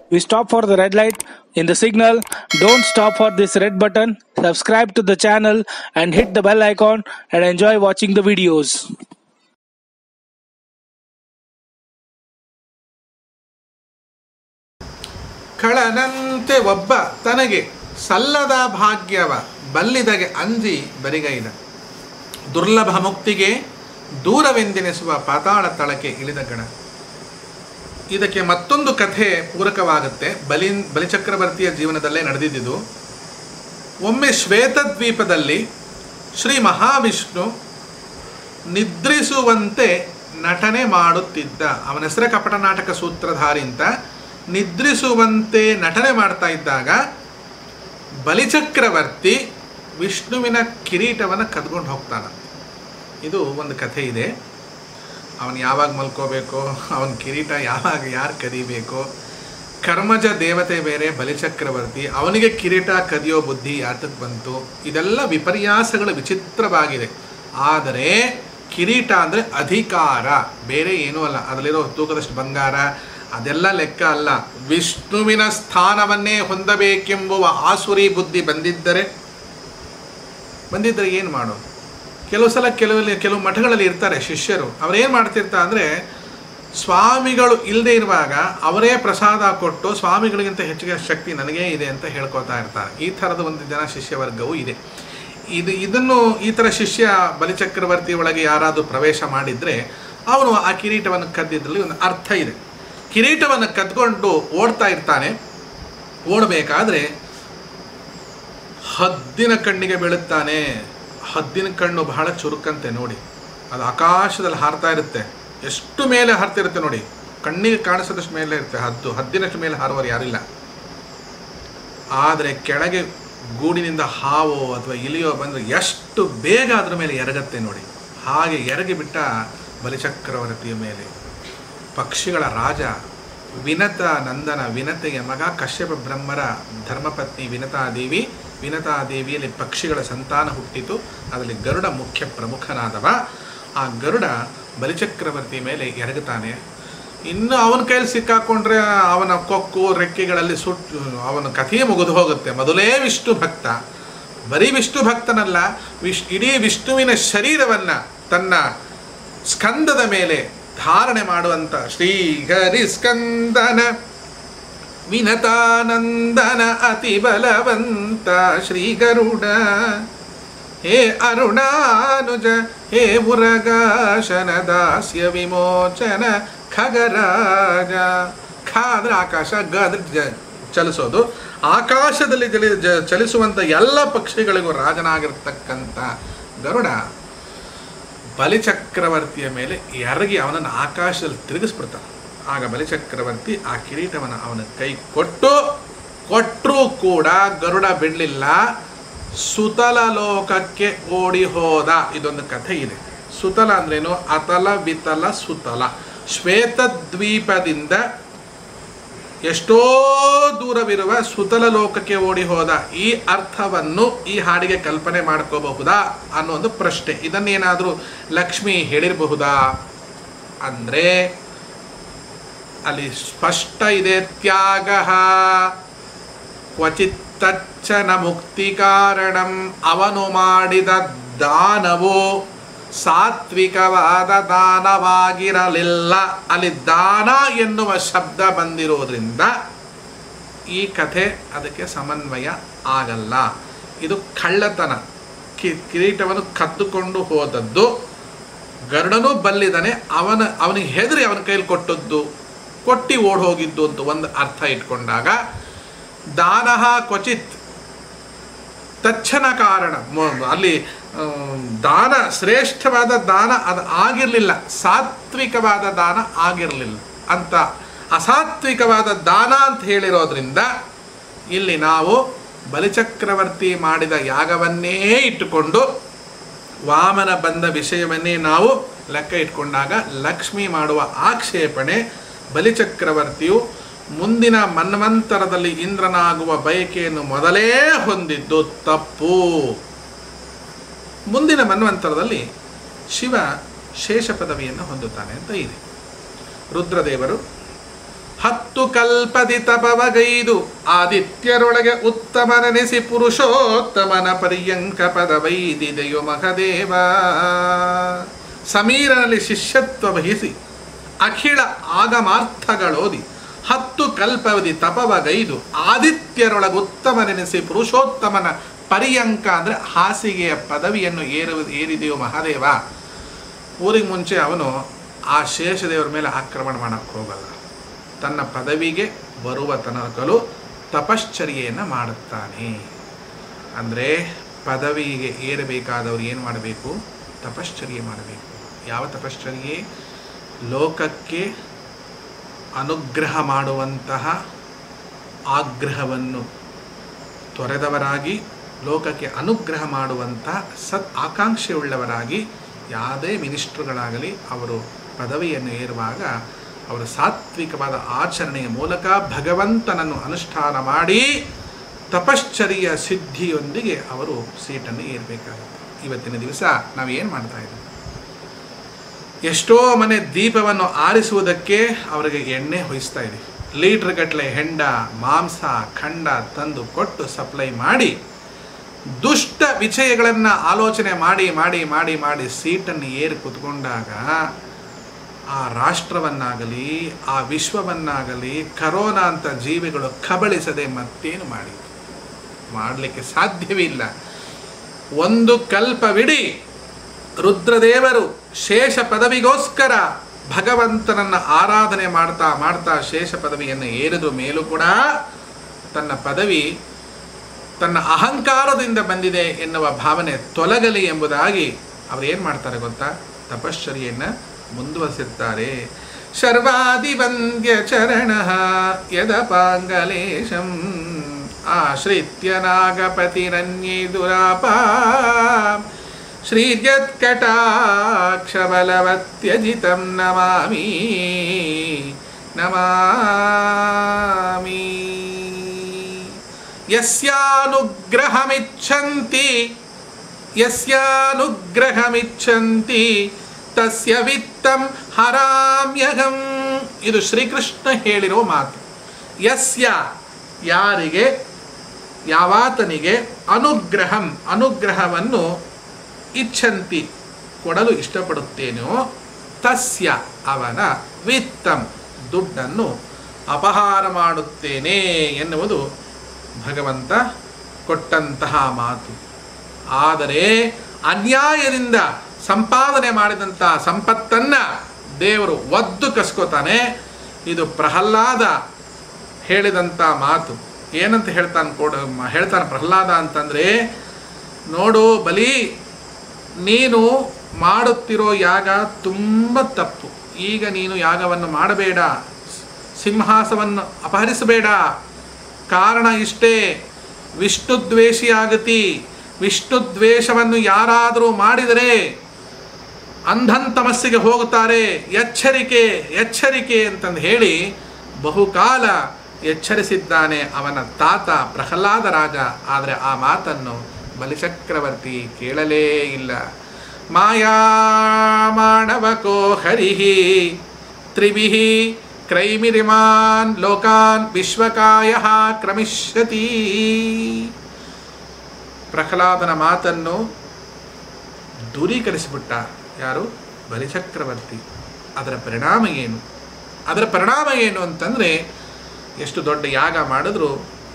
we stop for the red light in the signal don't stop for this red button subscribe to the channel and hit the bell icon and enjoy watching the videos ಕಳನಂತೆ ಒಬ್ಬ ತನಗೆ ಸಲ್ಲದ ಭಾಗ್ಯವ ಬಲ್ಲಿದಗೆ ಅಂಜಿ ಬರಿಗೈದ ದುರ್ಲಭ ಮುಕ್ತಿಗೆ ದೂರವೆಂದೆನಿಸುವ ಪಾತಾಳ ತಳಕ್ಕೆ ಇಳಿದ ಗಣ ಇದಕ್ಕೆ ಮತ್ತೊಂದು ಕಥೆ ಪೂರಕವಾಗುತ್ತೆ ಬಲಿ ಬಲಿಚಕ್ರವರ್ತಿಯ ಜೀವನದಲ್ಲೇ ನಡೆದಿದ್ದು ಒಮ್ಮೆ ಶ್ವೇತದ್ವೀಪದಲ್ಲಿ ಶ್ರೀ ಮಹಾವಿಷ್ಣು ನಿದ್ರಿಸುವಂತೆ ನಟನೆ ಮಾಡುತ್ತಿದ್ದ ಅವನ ಹೆಸರೇ ಕಪಟ ನಾಟಕ ಸೂತ್ರಧಾರಿ ಅಂತ ನಿದ್ರಿಸುವಂತೆ ನಟನೆ ಮಾಡ್ತಾ ಇದ್ದಾಗ ಬಲಿಚಕ್ರವರ್ತಿ ವಿಷ್ಣುವಿನ ಕಿರೀಟವನ್ನು ಕದ್ಕೊಂಡು ಹೋಗ್ತಾನಂತೆ ಇದು ಒಂದು ಕಥೆ ಇದೆ ಅವನು ಯಾವಾಗ ಮಲ್ಕೋಬೇಕೋ ಅವನ ಕಿರೀಟ ಯಾವಾಗ ಯಾರು ಕದಿಬೇಕೋ ಕರ್ಮಜ ದೇವತೆ ಬೇರೆ ಬಲಿಚಕ್ರವರ್ತಿ ಅವನಿಗೆ ಕಿರೀಟ ಕದಿಯೋ ಬುದ್ಧಿ ಯಾತಕ್ಕೆ ಬಂತು ಇದೆಲ್ಲ ವಿಪರ್ಯಾಸಗಳು ವಿಚಿತ್ರವಾಗಿದೆ ಆದರೆ ಕಿರೀಟ ಅಂದರೆ ಅಧಿಕಾರ ಬೇರೆ ಏನೂ ಅಲ್ಲ ಅದರಲ್ಲಿರೋ ತೂಕದಷ್ಟು ಬಂಗಾರ ಅದೆಲ್ಲ ಲೆಕ್ಕ ಅಲ್ಲ ವಿಷ್ಣುವಿನ ಸ್ಥಾನವನ್ನೇ ಹೊಂದಬೇಕೆಂಬುವ ಆಸುರಿ ಬುದ್ಧಿ ಬಂದಿದ್ದರೆ ಬಂದಿದ್ದರೆ ಏನು ಮಾಡೋದು ಕೆಲವು ಸಲ ಕೆಲವು ಕೆಲವು ಮಠಗಳಲ್ಲಿ ಇರ್ತಾರೆ ಶಿಷ್ಯರು ಅವ್ರೇನು ಮಾಡ್ತಿರ್ತಾ ಅಂದರೆ ಸ್ವಾಮಿಗಳು ಇಲ್ಲದೆ ಇರುವಾಗ ಅವರೇ ಪ್ರಸಾದ ಕೊಟ್ಟು ಸ್ವಾಮಿಗಳಿಗಿಂತ ಹೆಚ್ಚಿಗೆ ಶಕ್ತಿ ನನಗೇ ಇದೆ ಅಂತ ಹೇಳ್ಕೊತಾ ಇರ್ತಾರೆ ಈ ಥರದ ಒಂದು ಜನ ಶಿಷ್ಯ ವರ್ಗವೂ ಇದೆ ಇದು ಇದನ್ನು ಈ ಥರ ಶಿಷ್ಯ ಬಲಿಚಕ್ರವರ್ತಿ ಒಳಗೆ ಯಾರಾದರೂ ಪ್ರವೇಶ ಮಾಡಿದರೆ ಅವನು ಆ ಕಿರೀಟವನ್ನು ಕದ್ದಿದ್ರಲ್ಲಿ ಒಂದು ಅರ್ಥ ಇದೆ ಕಿರೀಟವನ್ನು ಕದ್ಕೊಂಡು ಓಡ್ತಾ ಇರ್ತಾನೆ ಓಡಬೇಕಾದ್ರೆ ಹದ್ದಿನ ಕಣ್ಣಿಗೆ ಬೀಳುತ್ತಾನೆ ಹದ್ದಿನ ಕಣ್ಣು ಬಹಳ ಚುರುಕಂತೆ ನೋಡಿ ಅದು ಆಕಾಶದಲ್ಲಿ ಹಾರ್ತಾ ಇರುತ್ತೆ ಎಷ್ಟು ಮೇಲೆ ಹಾರ್ತಿರುತ್ತೆ ನೋಡಿ ಕಣ್ಣಿಗೆ ಕಾಣಿಸೋದಷ್ಟು ಮೇಲೆ ಇರುತ್ತೆ ಹದ್ದು ಹದ್ದಿನಷ್ಟು ಮೇಲೆ ಹಾರುವವರು ಯಾರಿಲ್ಲ ಆದರೆ ಕೆಳಗೆ ಗೂಡಿನಿಂದ ಹಾವೋ ಅಥವಾ ಇಲಿಯೋ ಬಂದರೆ ಎಷ್ಟು ಬೇಗ ಅದ್ರ ಮೇಲೆ ಎರಗತ್ತೆ ನೋಡಿ ಹಾಗೆ ಎರಗಿ ಬಿಟ್ಟ ಬಲಿಚಕ್ರವರ್ತಿಯ ಮೇಲೆ ಪಕ್ಷಿಗಳ ರಾಜ ವಿನತ ನಂದನ ವಿನತೆಯ ಮಗ ಕಶ್ಯಪ ಬ್ರಹ್ಮರ ಧರ್ಮಪತ್ನಿ ವಿನತಾದೇವಿ ವಿನತಾದೇವಿಯಲ್ಲಿ ಪಕ್ಷಿಗಳ ಸಂತಾನ ಹುಟ್ಟಿತು ಅದರಲ್ಲಿ ಗರುಡ ಮುಖ್ಯ ಪ್ರಮುಖನಾದವ ಆ ಗರುಡ ಬಲಿಚಕ್ರವರ್ತಿ ಮೇಲೆ ಎರಗುತ್ತಾನೆ ಇನ್ನು ಅವನ ಕೈಯಲ್ಲಿ ಸಿಕ್ಕಾಕೊಂಡ್ರೆ ಅವನ ಕೊಕ್ಕು ರೆಕ್ಕೆಗಳಲ್ಲಿ ಸುಟ್ಟು ಅವನ ಕಥೆಯೇ ಮುಗಿದು ಹೋಗುತ್ತೆ ಮೊದಲೇ ವಿಷ್ಣು ಭಕ್ತ ಬರೀ ವಿಷ್ಣು ಭಕ್ತನಲ್ಲ ವಿಶ್ ಇಡೀ ವಿಷ್ಣುವಿನ ಶರೀರವನ್ನು ತನ್ನ ಸ್ಕಂದದ ಮೇಲೆ ಧಾರಣೆ ಮಾಡುವಂಥ ಶ್ರೀಹರಿ ಸ್ಕಂದನ ವಿನತಾನಂದನ ಅತಿ ಬಲವಂತ ಶ್ರೀ ಗರುಡ ಹೇ ಅರುಣಾನುಜ ಹೇ ಮುರಗಾಶನ ದಾಸ್ಯ ವಿಮೋಚನ ಖಗರಾಜ ಖ ಅಂದರೆ ಆಕಾಶ ಗ ಅಂದರೆ ಜ ಚಲಿಸೋದು ಆಕಾಶದಲ್ಲಿ ಜಲಿ ಜ ಚಲಿಸುವಂಥ ಎಲ್ಲ ಪಕ್ಷಿಗಳಿಗೂ ರಾಜನಾಗಿರ್ತಕ್ಕಂಥ ಗರುಡ ಬಲಿಚಕ್ರವರ್ತಿಯ ಮೇಲೆ ಎರಗಿ ಅವನನ್ನು ಆಕಾಶದಲ್ಲಿ ತಿರುಗಿಸ್ಬಿಡ್ತಾನೆ ಆಗ ಬಲಿಚಕ್ರವರ್ತಿ ಆ ಕಿರೀಟವನ್ನು ಅವನ ಕೈ ಕೊಟ್ಟು ಕೊಟ್ಟರೂ ಕೂಡ ಗರುಡ ಬಿಡಲಿಲ್ಲ ಸುತಲ ಲೋಕಕ್ಕೆ ಓಡಿ ಹೋದ ಇದೊಂದು ಕಥೆ ಇದೆ ಸುತಲ ಅಂದ್ರೇನು ಅತಲ ವಿತಲ ಸುತಲ ಶ್ವೇತದ್ವೀಪದಿಂದ ಎಷ್ಟೋ ದೂರವಿರುವ ಸುತಲ ಲೋಕಕ್ಕೆ ಓಡಿ ಹೋದ ಈ ಅರ್ಥವನ್ನು ಈ ಹಾಡಿಗೆ ಕಲ್ಪನೆ ಮಾಡ್ಕೋಬಹುದಾ ಅನ್ನೋ ಒಂದು ಪ್ರಶ್ನೆ ಇದನ್ನೇನಾದರೂ ಲಕ್ಷ್ಮಿ ಹೇಳಿರಬಹುದಾ ಅಂದರೆ ಅಲ್ಲಿ ಸ್ಪಷ್ಟ ಇದೆ ತ್ಯಾಗ ಕ್ವಚಿತ್ತಚ್ಚನ ಮುಕ್ತಿ ಕಾರಣಂ ಅವನು ಮಾಡಿದ ದಾನವು ಸಾತ್ವಿಕವಾದ ದಾನವಾಗಿರಲಿಲ್ಲ ಅಲ್ಲಿ ದಾನ ಎನ್ನುವ ಶಬ್ದ ಬಂದಿರೋದ್ರಿಂದ ಈ ಕಥೆ ಅದಕ್ಕೆ ಸಮನ್ವಯ ಆಗಲ್ಲ ಇದು ಕಳ್ಳತನ ಕಿ ಕಿರೀಟವನ್ನು ಕದ್ದುಕೊಂಡು ಹೋದದ್ದು ಗರುಡನೂ ಬಲ್ಲಿದನೆ ಅವನ ಅವನಿಗೆ ಹೆದರಿ ಅವನ ಕೈಲಿ ಕೊಟ್ಟದ್ದು ಕೊಟ್ಟಿ ಓಡ್ ಹೋಗಿದ್ದು ಅಂತ ಒಂದು ಅರ್ಥ ಇಟ್ಕೊಂಡಾಗ ದಾನಃ ಕ್ವಚಿತ್ ತಚ್ಚನ ಕಾರಣ ಮ- ಅಲ್ಲಿ ಆ, ದಾನ ಶ್ರೇಷ್ಠವಾದ ದಾನ ಅದು ಆಗಿರಲಿಲ್ಲ ಸಾತ್ವಿಕವಾದ ದಾನ ಆಗಿರಲಿಲ್ಲ ಅಂತ ಅಸಾತ್ವಿಕವಾದ ದಾನ ಅಂತ ಹೇಳಿರೋದ್ರಿಂದ ಇಲ್ಲಿ ನಾವು ಬಲಿಚಕ್ರವರ್ತಿ ಮಾಡಿದ ಯಾಗವನ್ನೇ ಇಟ್ಟುಕೊಂಡು ವಾಮನ ಬಂದ ವಿಷಯವನ್ನೇ ನಾವು ಲೆಕ್ಕ ಇಟ್ಕೊಂಡಾಗ ಲಕ್ಷ್ಮಿ ಮಾಡುವ ಆಕ್ಷೇಪಣೆ ಬಲಿಚಕ್ರವರ್ತಿಯು ಮುಂದಿನ ಮನ್ವಂತರದಲ್ಲಿ ಇಂದ್ರನಾಗುವ ಬಯಕೆಯನ್ನು ಮೊದಲೇ ಹೊಂದಿದ್ದು ತಪ್ಪು ಮುಂದಿನ ಮನ್ವಂತರದಲ್ಲಿ ಶಿವ ಶೇಷ ಪದವಿಯನ್ನು ಹೊಂದುತ್ತಾನೆ ಅಂತ ಇದೆ ರುದ್ರದೇವರು ಹತ್ತು ಕಲ್ಪದಿ ತಪವಗೈದು ಆದಿತ್ಯರೊಳಗೆ ಉತ್ತಮನೆನಿಸಿ ಪುರುಷೋತ್ತಮನ ಪರ್ಯಂಕ ಪದವೈದಿದೆಯೋ ಮಹದೇವ ಸಮೀರನಲ್ಲಿ ಶಿಷ್ಯತ್ವ ವಹಿಸಿ ಅಖಿಳ ಆಗಮಾರ್ಥಗಳೋದಿ ಹತ್ತು ಕಲ್ಪವದಿ ತಪವಗೈದು ಆದಿತ್ಯರೊಳಗೆ ಉತ್ತಮನೆನಿಸಿ ಪುರುಷೋತ್ತಮನ ಪರ್ಯಂಕ ಅಂದರೆ ಹಾಸಿಗೆಯ ಪದವಿಯನ್ನು ಏರುವ ಏರಿದೆಯೋ ಮಹಾದೇವ ಊರಿಗೆ ಮುಂಚೆ ಅವನು ಆ ಶೇಷದೇವರ ಮೇಲೆ ಆಕ್ರಮಣ ಮಾಡಕ್ಕೆ ಹೋಗಲ್ಲ ತನ್ನ ಪದವಿಗೆ ಬರುವ ತನಕಲು ತಪಶ್ಚರ್ಯೆಯನ್ನು ಮಾಡುತ್ತಾನೆ ಅಂದರೆ ಪದವಿಗೆ ಏರಬೇಕಾದವರು ಏನು ಮಾಡಬೇಕು ತಪಶ್ಚರ್ಯೆ ಮಾಡಬೇಕು ಯಾವ ತಪಶ್ಚರ್ಯೆ ಲೋಕಕ್ಕೆ ಅನುಗ್ರಹ ಮಾಡುವಂತಹ ಆಗ್ರಹವನ್ನು ತೊರೆದವರಾಗಿ ಲೋಕಕ್ಕೆ ಅನುಗ್ರಹ ಮಾಡುವಂತಹ ಸತ್ ಆಕಾಂಕ್ಷೆಯುಳ್ಳವರಾಗಿ ಯಾವುದೇ ಮಿನಿಸ್ಟ್ರುಗಳಾಗಲಿ ಅವರು ಪದವಿಯನ್ನು ಏರುವಾಗ ಅವರು ಸಾತ್ವಿಕವಾದ ಆಚರಣೆಯ ಮೂಲಕ ಭಗವಂತನನ್ನು ಅನುಷ್ಠಾನ ಮಾಡಿ ತಪಶ್ಚರ್ಯ ಸಿದ್ಧಿಯೊಂದಿಗೆ ಅವರು ಸೀಟನ್ನು ಏರಬೇಕಾಗುತ್ತೆ ಇವತ್ತಿನ ದಿವಸ ನಾವು ಏನು ಮಾಡ್ತಾ ಇದ್ದೀವಿ ಎಷ್ಟೋ ಮನೆ ದೀಪವನ್ನು ಆರಿಸುವುದಕ್ಕೆ ಅವರಿಗೆ ಎಣ್ಣೆ ಹೊಯಿಸ್ತಾ ಇದೆ ಲೀಟ್ರ್ ಗಟ್ಟಲೆ ಹೆಂಡ ಮಾಂಸ ಖಂಡ ತಂದು ಕೊಟ್ಟು ಸಪ್ಲೈ ಮಾಡಿ ದುಷ್ಟ ವಿಷಯಗಳನ್ನು ಆಲೋಚನೆ ಮಾಡಿ ಮಾಡಿ ಮಾಡಿ ಮಾಡಿ ಸೀಟನ್ನು ಏರಿ ಕುತ್ಕೊಂಡಾಗ ಆ ರಾಷ್ಟ್ರವನ್ನಾಗಲಿ ಆ ವಿಶ್ವವನ್ನಾಗಲಿ ಕರೋನಾ ಅಂತ ಜೀವಿಗಳು ಕಬಳಿಸದೆ ಮತ್ತೇನು ಮಾಡಿ ಮಾಡಲಿಕ್ಕೆ ಸಾಧ್ಯವಿಲ್ಲ ಒಂದು ಕಲ್ಪವಿಡಿ ರುದ್ರದೇವರು ಶೇಷ ಪದವಿಗೋಸ್ಕರ ಭಗವಂತನನ್ನು ಆರಾಧನೆ ಮಾಡ್ತಾ ಮಾಡ್ತಾ ಶೇಷ ಪದವಿಯನ್ನು ಏರಿದ ಮೇಲೂ ಕೂಡ ತನ್ನ ಪದವಿ ತನ್ನ ಅಹಂಕಾರದಿಂದ ಬಂದಿದೆ ಎನ್ನುವ ಭಾವನೆ ತೊಲಗಲಿ ಎಂಬುದಾಗಿ ಅವರು ಏನು ಮಾಡ್ತಾರೆ ಗೊತ್ತಾ ತಪಶ್ಚರ್ಯೆಯನ್ನು ಮುಂದುವರಿಸಿರ್ತಾರೆ ಶರ್ವಾದಿವಂದ್ಯ ಚರಣ ಯದಪಾಂಗಲೇಶಂ ಆಶ್ರಿತ್ಯ ನಾಗಪತಿರನ್ಯೇ ದುರಾಪಾ ಶ್ರೀರ್ಯತ್ಕಟಾಕ್ಷಬಲವತ್ಯಜಿತಂ ನಮಾಮಿ ನಮಾಮಿ ಯಸ್ಯಾನುಗ್ರಹಮಿಚ್ಛಂತಿ ಯಸ್ಯಾನುಗ್ರಹಮಿಚ್ಛಂತಿ ತಸ್ಯ ವಿತ್ತಂ ಹರಾಮ್ಯಹಂ ಇದು ಶ್ರೀಕೃಷ್ಣ ಹೇಳಿರೋ ಮಾತು ಯಸ್ಯ ಯಾರಿಗೆ ಯಾವಾತನಿಗೆ ಅನುಗ್ರಹಂ ಅನುಗ್ರಹವನ್ನು ಇಚ್ಛಂತಿ ಕೊಡಲು ಇಷ್ಟಪಡುತ್ತೇನೋ ತಸ್ಯ ಅವನ ವಿತ್ತಂ ದುಡ್ಡನ್ನು ಅಪಹಾರ ಮಾಡುತ್ತೇನೆ ಎನ್ನುವುದು ಭಗವಂತ ಕೊಟ್ಟಂತಹ ಮಾತು ಆದರೆ ಅನ್ಯಾಯದಿಂದ ಸಂಪಾದನೆ ಮಾಡಿದಂತಹ ಸಂಪತ್ತನ್ನು ದೇವರು ಒದ್ದು ಕಸ್ಕೋತಾನೆ ಇದು ಪ್ರಹ್ಲಾದ ಹೇಳಿದಂಥ ಮಾತು ಏನಂತ ಹೇಳ್ತಾನೆ ಕೊಡ ಹೇಳ್ತಾನೆ ಪ್ರಹ್ಲಾದ ಅಂತಂದರೆ ನೋಡು ಬಲಿ ನೀನು ಮಾಡುತ್ತಿರೋ ಯಾಗ ತುಂಬ ತಪ್ಪು ಈಗ ನೀನು ಯಾಗವನ್ನು ಮಾಡಬೇಡ ಸಿಂಹಾಸವನ್ನು ಅಪಹರಿಸಬೇಡ ಕಾರಣ ಇಷ್ಟೇ ವಿಷ್ಣು ದ್ವೇಷಿಯಾಗತಿ ವಿಷ್ಣು ದ್ವೇಷವನ್ನು ಯಾರಾದರೂ ಮಾಡಿದರೆ ಅಂಧನ್ ತಮಸ್ಸಿಗೆ ಹೋಗುತ್ತಾರೆ ಎಚ್ಚರಿಕೆ ಎಚ್ಚರಿಕೆ ಅಂತಂದು ಹೇಳಿ ಬಹುಕಾಲ ಎಚ್ಚರಿಸಿದ್ದಾನೆ ಅವನ ತಾತ ಪ್ರಹ್ಲಾದ ರಾಜ ಆದರೆ ಆ ಮಾತನ್ನು ಬಲಿಚಕ್ರವರ್ತಿ ಕೇಳಲೇ ಇಲ್ಲ ಮಾಯಾಮಾಣವಕೋ ಹರಿಹಿ ತ್ರಿಭಿ ಕ್ರೈಮಿರಿಮಾನ್ ಲೋಕಾನ್ ವಿಶ್ವಕಾಯ ಕ್ರಮಿಷ್ಯತಿ ಪ್ರಹ್ಲಾದನ ಮಾತನ್ನು ದೂರೀಕರಿಸಿಬಿಟ್ಟ ಯಾರು ಬಲಿಚಕ್ರವರ್ತಿ ಅದರ ಪರಿಣಾಮ ಏನು ಅದರ ಪರಿಣಾಮ ಏನು ಅಂತಂದರೆ ಎಷ್ಟು ದೊಡ್ಡ ಯಾಗ ಮಾಡಿದ್ರು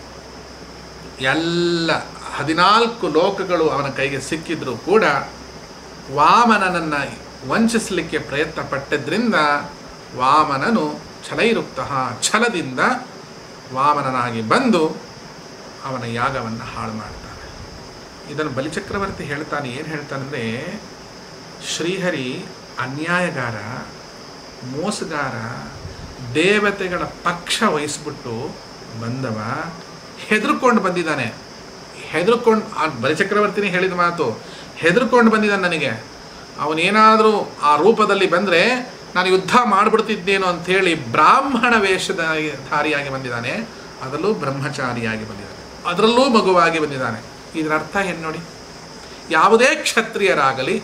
ಎಲ್ಲ ಹದಿನಾಲ್ಕು ಲೋಕಗಳು ಅವನ ಕೈಗೆ ಸಿಕ್ಕಿದ್ರು ಕೂಡ ವಾಮನನನ್ನು ವಂಚಿಸಲಿಕ್ಕೆ ಪ್ರಯತ್ನ ಪಟ್ಟಿದ್ದರಿಂದ ವಾಮನನು ಛಲೈರುಕ್ತ ಛಲದಿಂದ ವಾಮನನಾಗಿ ಬಂದು ಅವನ ಯಾಗವನ್ನು ಹಾಳು ಮಾಡ್ತಾನೆ ಇದನ್ನು ಬಲಿಚಕ್ರವರ್ತಿ ಹೇಳ್ತಾನೆ ಏನು ಹೇಳ್ತಾನಂದರೆ ಶ್ರೀಹರಿ ಅನ್ಯಾಯಗಾರ ಮೋಸಗಾರ ದೇವತೆಗಳ ಪಕ್ಷ ವಹಿಸ್ಬಿಟ್ಟು ಬಂದವ ಹೆದರ್ಕೊಂಡು ಬಂದಿದ್ದಾನೆ ಹೆದರ್ಕೊಂಡು ಆ ಬಲಿಚಕ್ರವರ್ತಿನೇ ಹೇಳಿದ ಮಾತು ಹೆದರ್ಕೊಂಡು ಬಂದಿದ್ದಾನೆ ನನಗೆ ಅವನೇನಾದರೂ ಆ ರೂಪದಲ್ಲಿ ಬಂದರೆ ನಾನು ಯುದ್ಧ ಮಾಡಿಬಿಡ್ತಿದ್ದೇನೋ ಅಂಥೇಳಿ ಬ್ರಾಹ್ಮಣ ವೇಷದ ಧಾರಿಯಾಗಿ ಬಂದಿದ್ದಾನೆ ಅದರಲ್ಲೂ ಬ್ರಹ್ಮಚಾರಿಯಾಗಿ ಬಂದಿದ್ದಾನೆ ಅದರಲ್ಲೂ ಮಗುವಾಗಿ ಬಂದಿದ್ದಾನೆ ಇದರ ಅರ್ಥ ಏನು ನೋಡಿ ಯಾವುದೇ ಕ್ಷತ್ರಿಯರಾಗಲಿ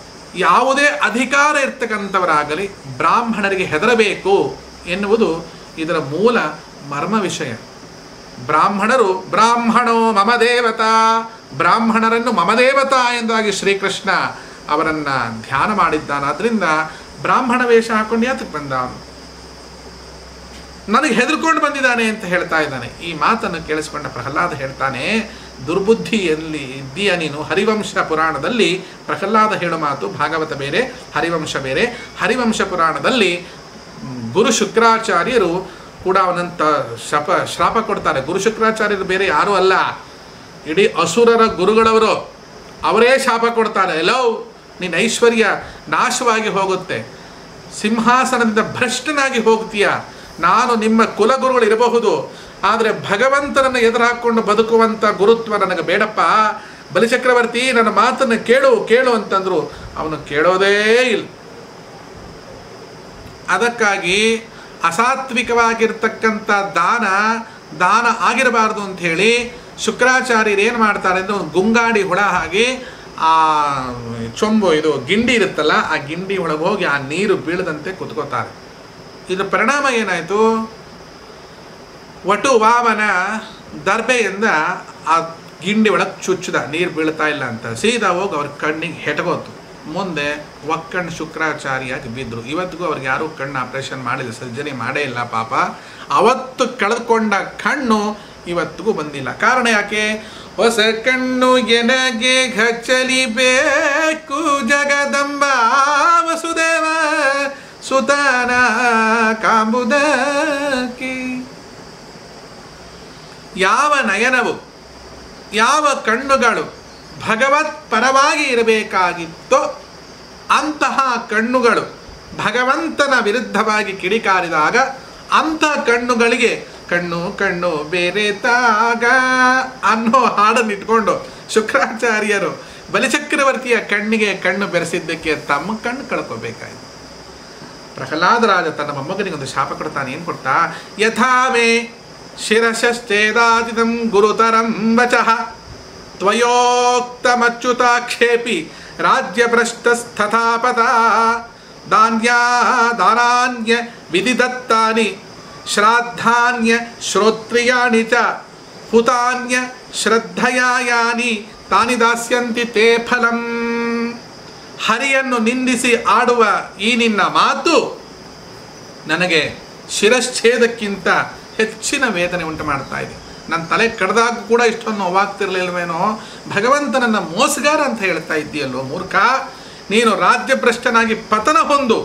ಯಾವುದೇ ಅಧಿಕಾರ ಇರ್ತಕ್ಕಂಥವರಾಗಲಿ ಬ್ರಾಹ್ಮಣರಿಗೆ ಹೆದರಬೇಕು ಎನ್ನುವುದು ಇದರ ಮೂಲ ಮರ್ಮ ವಿಷಯ ಬ್ರಾಹ್ಮಣರು ಬ್ರಾಹ್ಮಣೋ ಮಮ ದೇವತಾ ಬ್ರಾಹ್ಮಣರನ್ನು ಮಮ ದೇವತಾ ಎಂದಾಗಿ ಶ್ರೀಕೃಷ್ಣ ಅವರನ್ನ ಧ್ಯಾನ ಮಾಡಿದ್ದಾನಾದ್ರಿಂದ ಬ್ರಾಹ್ಮಣ ವೇಷ ಹಾಕೊಂಡು ಯಾತಕ್ಕೆ ಬಂದ ಅವನು ನನಗೆ ಹೆದರ್ಕೊಂಡು ಬಂದಿದ್ದಾನೆ ಅಂತ ಹೇಳ್ತಾ ಇದ್ದಾನೆ ಈ ಮಾತನ್ನು ಕೇಳಿಸ್ಕೊಂಡ ಪ್ರಹ್ಲಾದ ಹೇಳ್ತಾನೆ ದುರ್ಬುದ್ಧಿಯಲ್ಲಿ ಇದ್ದೀಯ ನೀನು ಹರಿವಂಶ ಪುರಾಣದಲ್ಲಿ ಪ್ರಹ್ಲಾದ ಹೇಳೋ ಮಾತು ಭಾಗವತ ಬೇರೆ ಹರಿವಂಶ ಬೇರೆ ಹರಿವಂಶ ಪುರಾಣದಲ್ಲಿ ಮ್, ಗುರು ಶುಕ್ರಾಚಾರ್ಯರು ಕೂಡ ಅವನಂತ ಶಪ ಶ್ರಾಪ ಕೊಡ್ತಾರೆ ಗುರು ಶುಕ್ರಾಚಾರ್ಯರು ಬೇರೆ ಯಾರೂ ಅಲ್ಲ ಇಡೀ ಅಸುರರ ಗುರುಗಳವರು ಅವರೇ ಶಾಪ ಕೊಡ್ತಾರೆ ಎಲ್ಲೋ ನಿನ್ನ ಐಶ್ವರ್ಯ ನಾಶವಾಗಿ ಹೋಗುತ್ತೆ ಸಿಂಹಾಸನದಿಂದ ಭ್ರಷ್ಟನಾಗಿ ಹೋಗ್ತೀಯ ನಾನು ನಿಮ್ಮ ಕುಲಗುರುಗಳು ಇರಬಹುದು ಆದರೆ ಭಗವಂತನನ್ನು ಎದುರು ಹಾಕ್ಕೊಂಡು ಬದುಕುವಂಥ ಗುರುತ್ವ ನನಗೆ ಬೇಡಪ್ಪ ಬಲಿಚಕ್ರವರ್ತಿ ನನ್ನ ಮಾತನ್ನು ಕೇಳು ಕೇಳು ಅಂತಂದ್ರು ಅವನು ಕೇಳೋದೇ ಇಲ್ಲ ಅದಕ್ಕಾಗಿ ಅಸಾತ್ವಿಕವಾಗಿರ್ತಕ್ಕಂಥ ದಾನ ದಾನ ಆಗಿರಬಾರ್ದು ಅಂತ ಹೇಳಿ ಶುಕ್ರಾಚಾರ್ಯರು ಏನು ಮಾಡ್ತಾರೆ ಅಂದರೆ ಒಂದು ಗುಂಗಾಡಿ ಹುಳ ಹಾಗೆ ಆ ಚೊಂಬು ಇದು ಗಿಂಡಿ ಇರುತ್ತಲ್ಲ ಆ ಗಿಂಡಿ ಒಳಗೆ ಹೋಗಿ ಆ ನೀರು ಬೀಳದಂತೆ ಕುತ್ಕೋತಾರೆ ಇದರ ಪರಿಣಾಮ ಏನಾಯಿತು ವಟು ವಾಮನ ದರ್ಬೆಯಿಂದ ಆ ಗಿಂಡಿ ಒಳಗೆ ಚುಚ್ಚಿದ ನೀರು ಬೀಳ್ತಾ ಇಲ್ಲ ಅಂತ ಸೀದಾ ಹೋಗಿ ಅವ್ರ ಕಣ್ಣಿಗೆ ಹೆಟಗೋತು ಮುಂದೆ ಒಕ್ಕಣ್ಣು ಶುಕ್ರಾಚಾರ್ಯಾಗಿ ಬಿದ್ದರು ಇವತ್ತಿಗೂ ಅವ್ರಿಗೆ ಯಾರೂ ಕಣ್ಣು ಆಪ್ರೇಷನ್ ಮಾಡಿಲ್ಲ ಸರ್ಜರಿ ಮಾಡೇ ಇಲ್ಲ ಪಾಪ ಅವತ್ತು ಕಳೆದುಕೊಂಡ ಕಣ್ಣು ಇವತ್ತಿಗೂ ಬಂದಿಲ್ಲ ಕಾರಣ ಯಾಕೆ ಹೊಸ ಕಣ್ಣು ಎನಗೆ ಘಚ್ಚಲಿಬೇಕು ಜಗದಂಬ ವಸುದೇವ ಸುತಾನ ಕಾಂಬುದಕ್ಕೆ ಯಾವ ನಯನವು ಯಾವ ಕಣ್ಣುಗಳು ಭಗವತ್ ಪರವಾಗಿ ಇರಬೇಕಾಗಿತ್ತೋ ಅಂತಹ ಕಣ್ಣುಗಳು ಭಗವಂತನ ವಿರುದ್ಧವಾಗಿ ಕಿಡಿಕಾರಿದಾಗ ಅಂಥ ಕಣ್ಣುಗಳಿಗೆ ಕಣ್ಣು ಕಣ್ಣು ಬೇರೆ ತಾಗ ಅನ್ನೋ ಹಾಡನ್ನು ಇಟ್ಕೊಂಡು ಶುಕ್ರಾಚಾರ್ಯರು ಬಲಿಚಕ್ರವರ್ತಿಯ ಕಣ್ಣಿಗೆ ಕಣ್ಣು ಬೆರೆಸಿದ್ದಕ್ಕೆ ತಮ್ಮ ಕಣ್ಣು ಕಳ್ಕೋಬೇಕಾಯ್ತು ಪ್ರಹ್ಲಾದರಾಜ ತನ್ನ ಮೊಮ್ಮಗನಿಗೆ ಒಂದು ಶಾಪ ಕೊಡ್ತಾನೆ ಏನು ಕೊಡ್ತಾ ಯಥಾಮೇ ಶಿರಶ್ಚೇದಾದಿತಂ ಗುರುತರಂ ವಚಃ ತ್ವಯೋಕ್ತಮಚ್ಯುತಾಕ್ಷೇಪಿ ರಾಜ್ಯಭ್ರಷ್ಟಸ್ಥಾಪತ ದಾನ್ಯಾ ದಾನಾನ್ಯ ವಿಧಿದತ್ತಾನಿ ಶ್ರಾದ್ದಾನ್ಯ ಶ್ರೋತ್ರಿಯಾಣಿ ಚ ಹುತಾನ್ಯ ಶ್ರದ್ಧಯಾಯಾನಿ ತಾನಿ ದಾಸ್ಯಂತಿ ತೇ ಫಲಂ ಹರಿಯನ್ನು ನಿಂದಿಸಿ ಆಡುವ ಈ ನಿನ್ನ ಮಾತು ನನಗೆ ಶಿರಶ್ಛೇದಕ್ಕಿಂತ ಹೆಚ್ಚಿನ ವೇದನೆ ಉಂಟು ಮಾಡ್ತಾ ಇದೆ ನನ್ನ ತಲೆ ಕಡ್ದಾಗ ಕೂಡ ಇಷ್ಟೊಂದು ನೋವಾಗ್ತಿರ್ಲಿಲ್ವೇನೋ ಭಗವಂತನನ್ನ ಮೋಸಗಾರ ಅಂತ ಹೇಳ್ತಾ ಇದ್ದೀಯಲ್ಲೋ ಮೂರ್ಖ ನೀನು ರಾಜ್ಯಭ್ರಷ್ಟನಾಗಿ ಪತನ ಹೊಂದು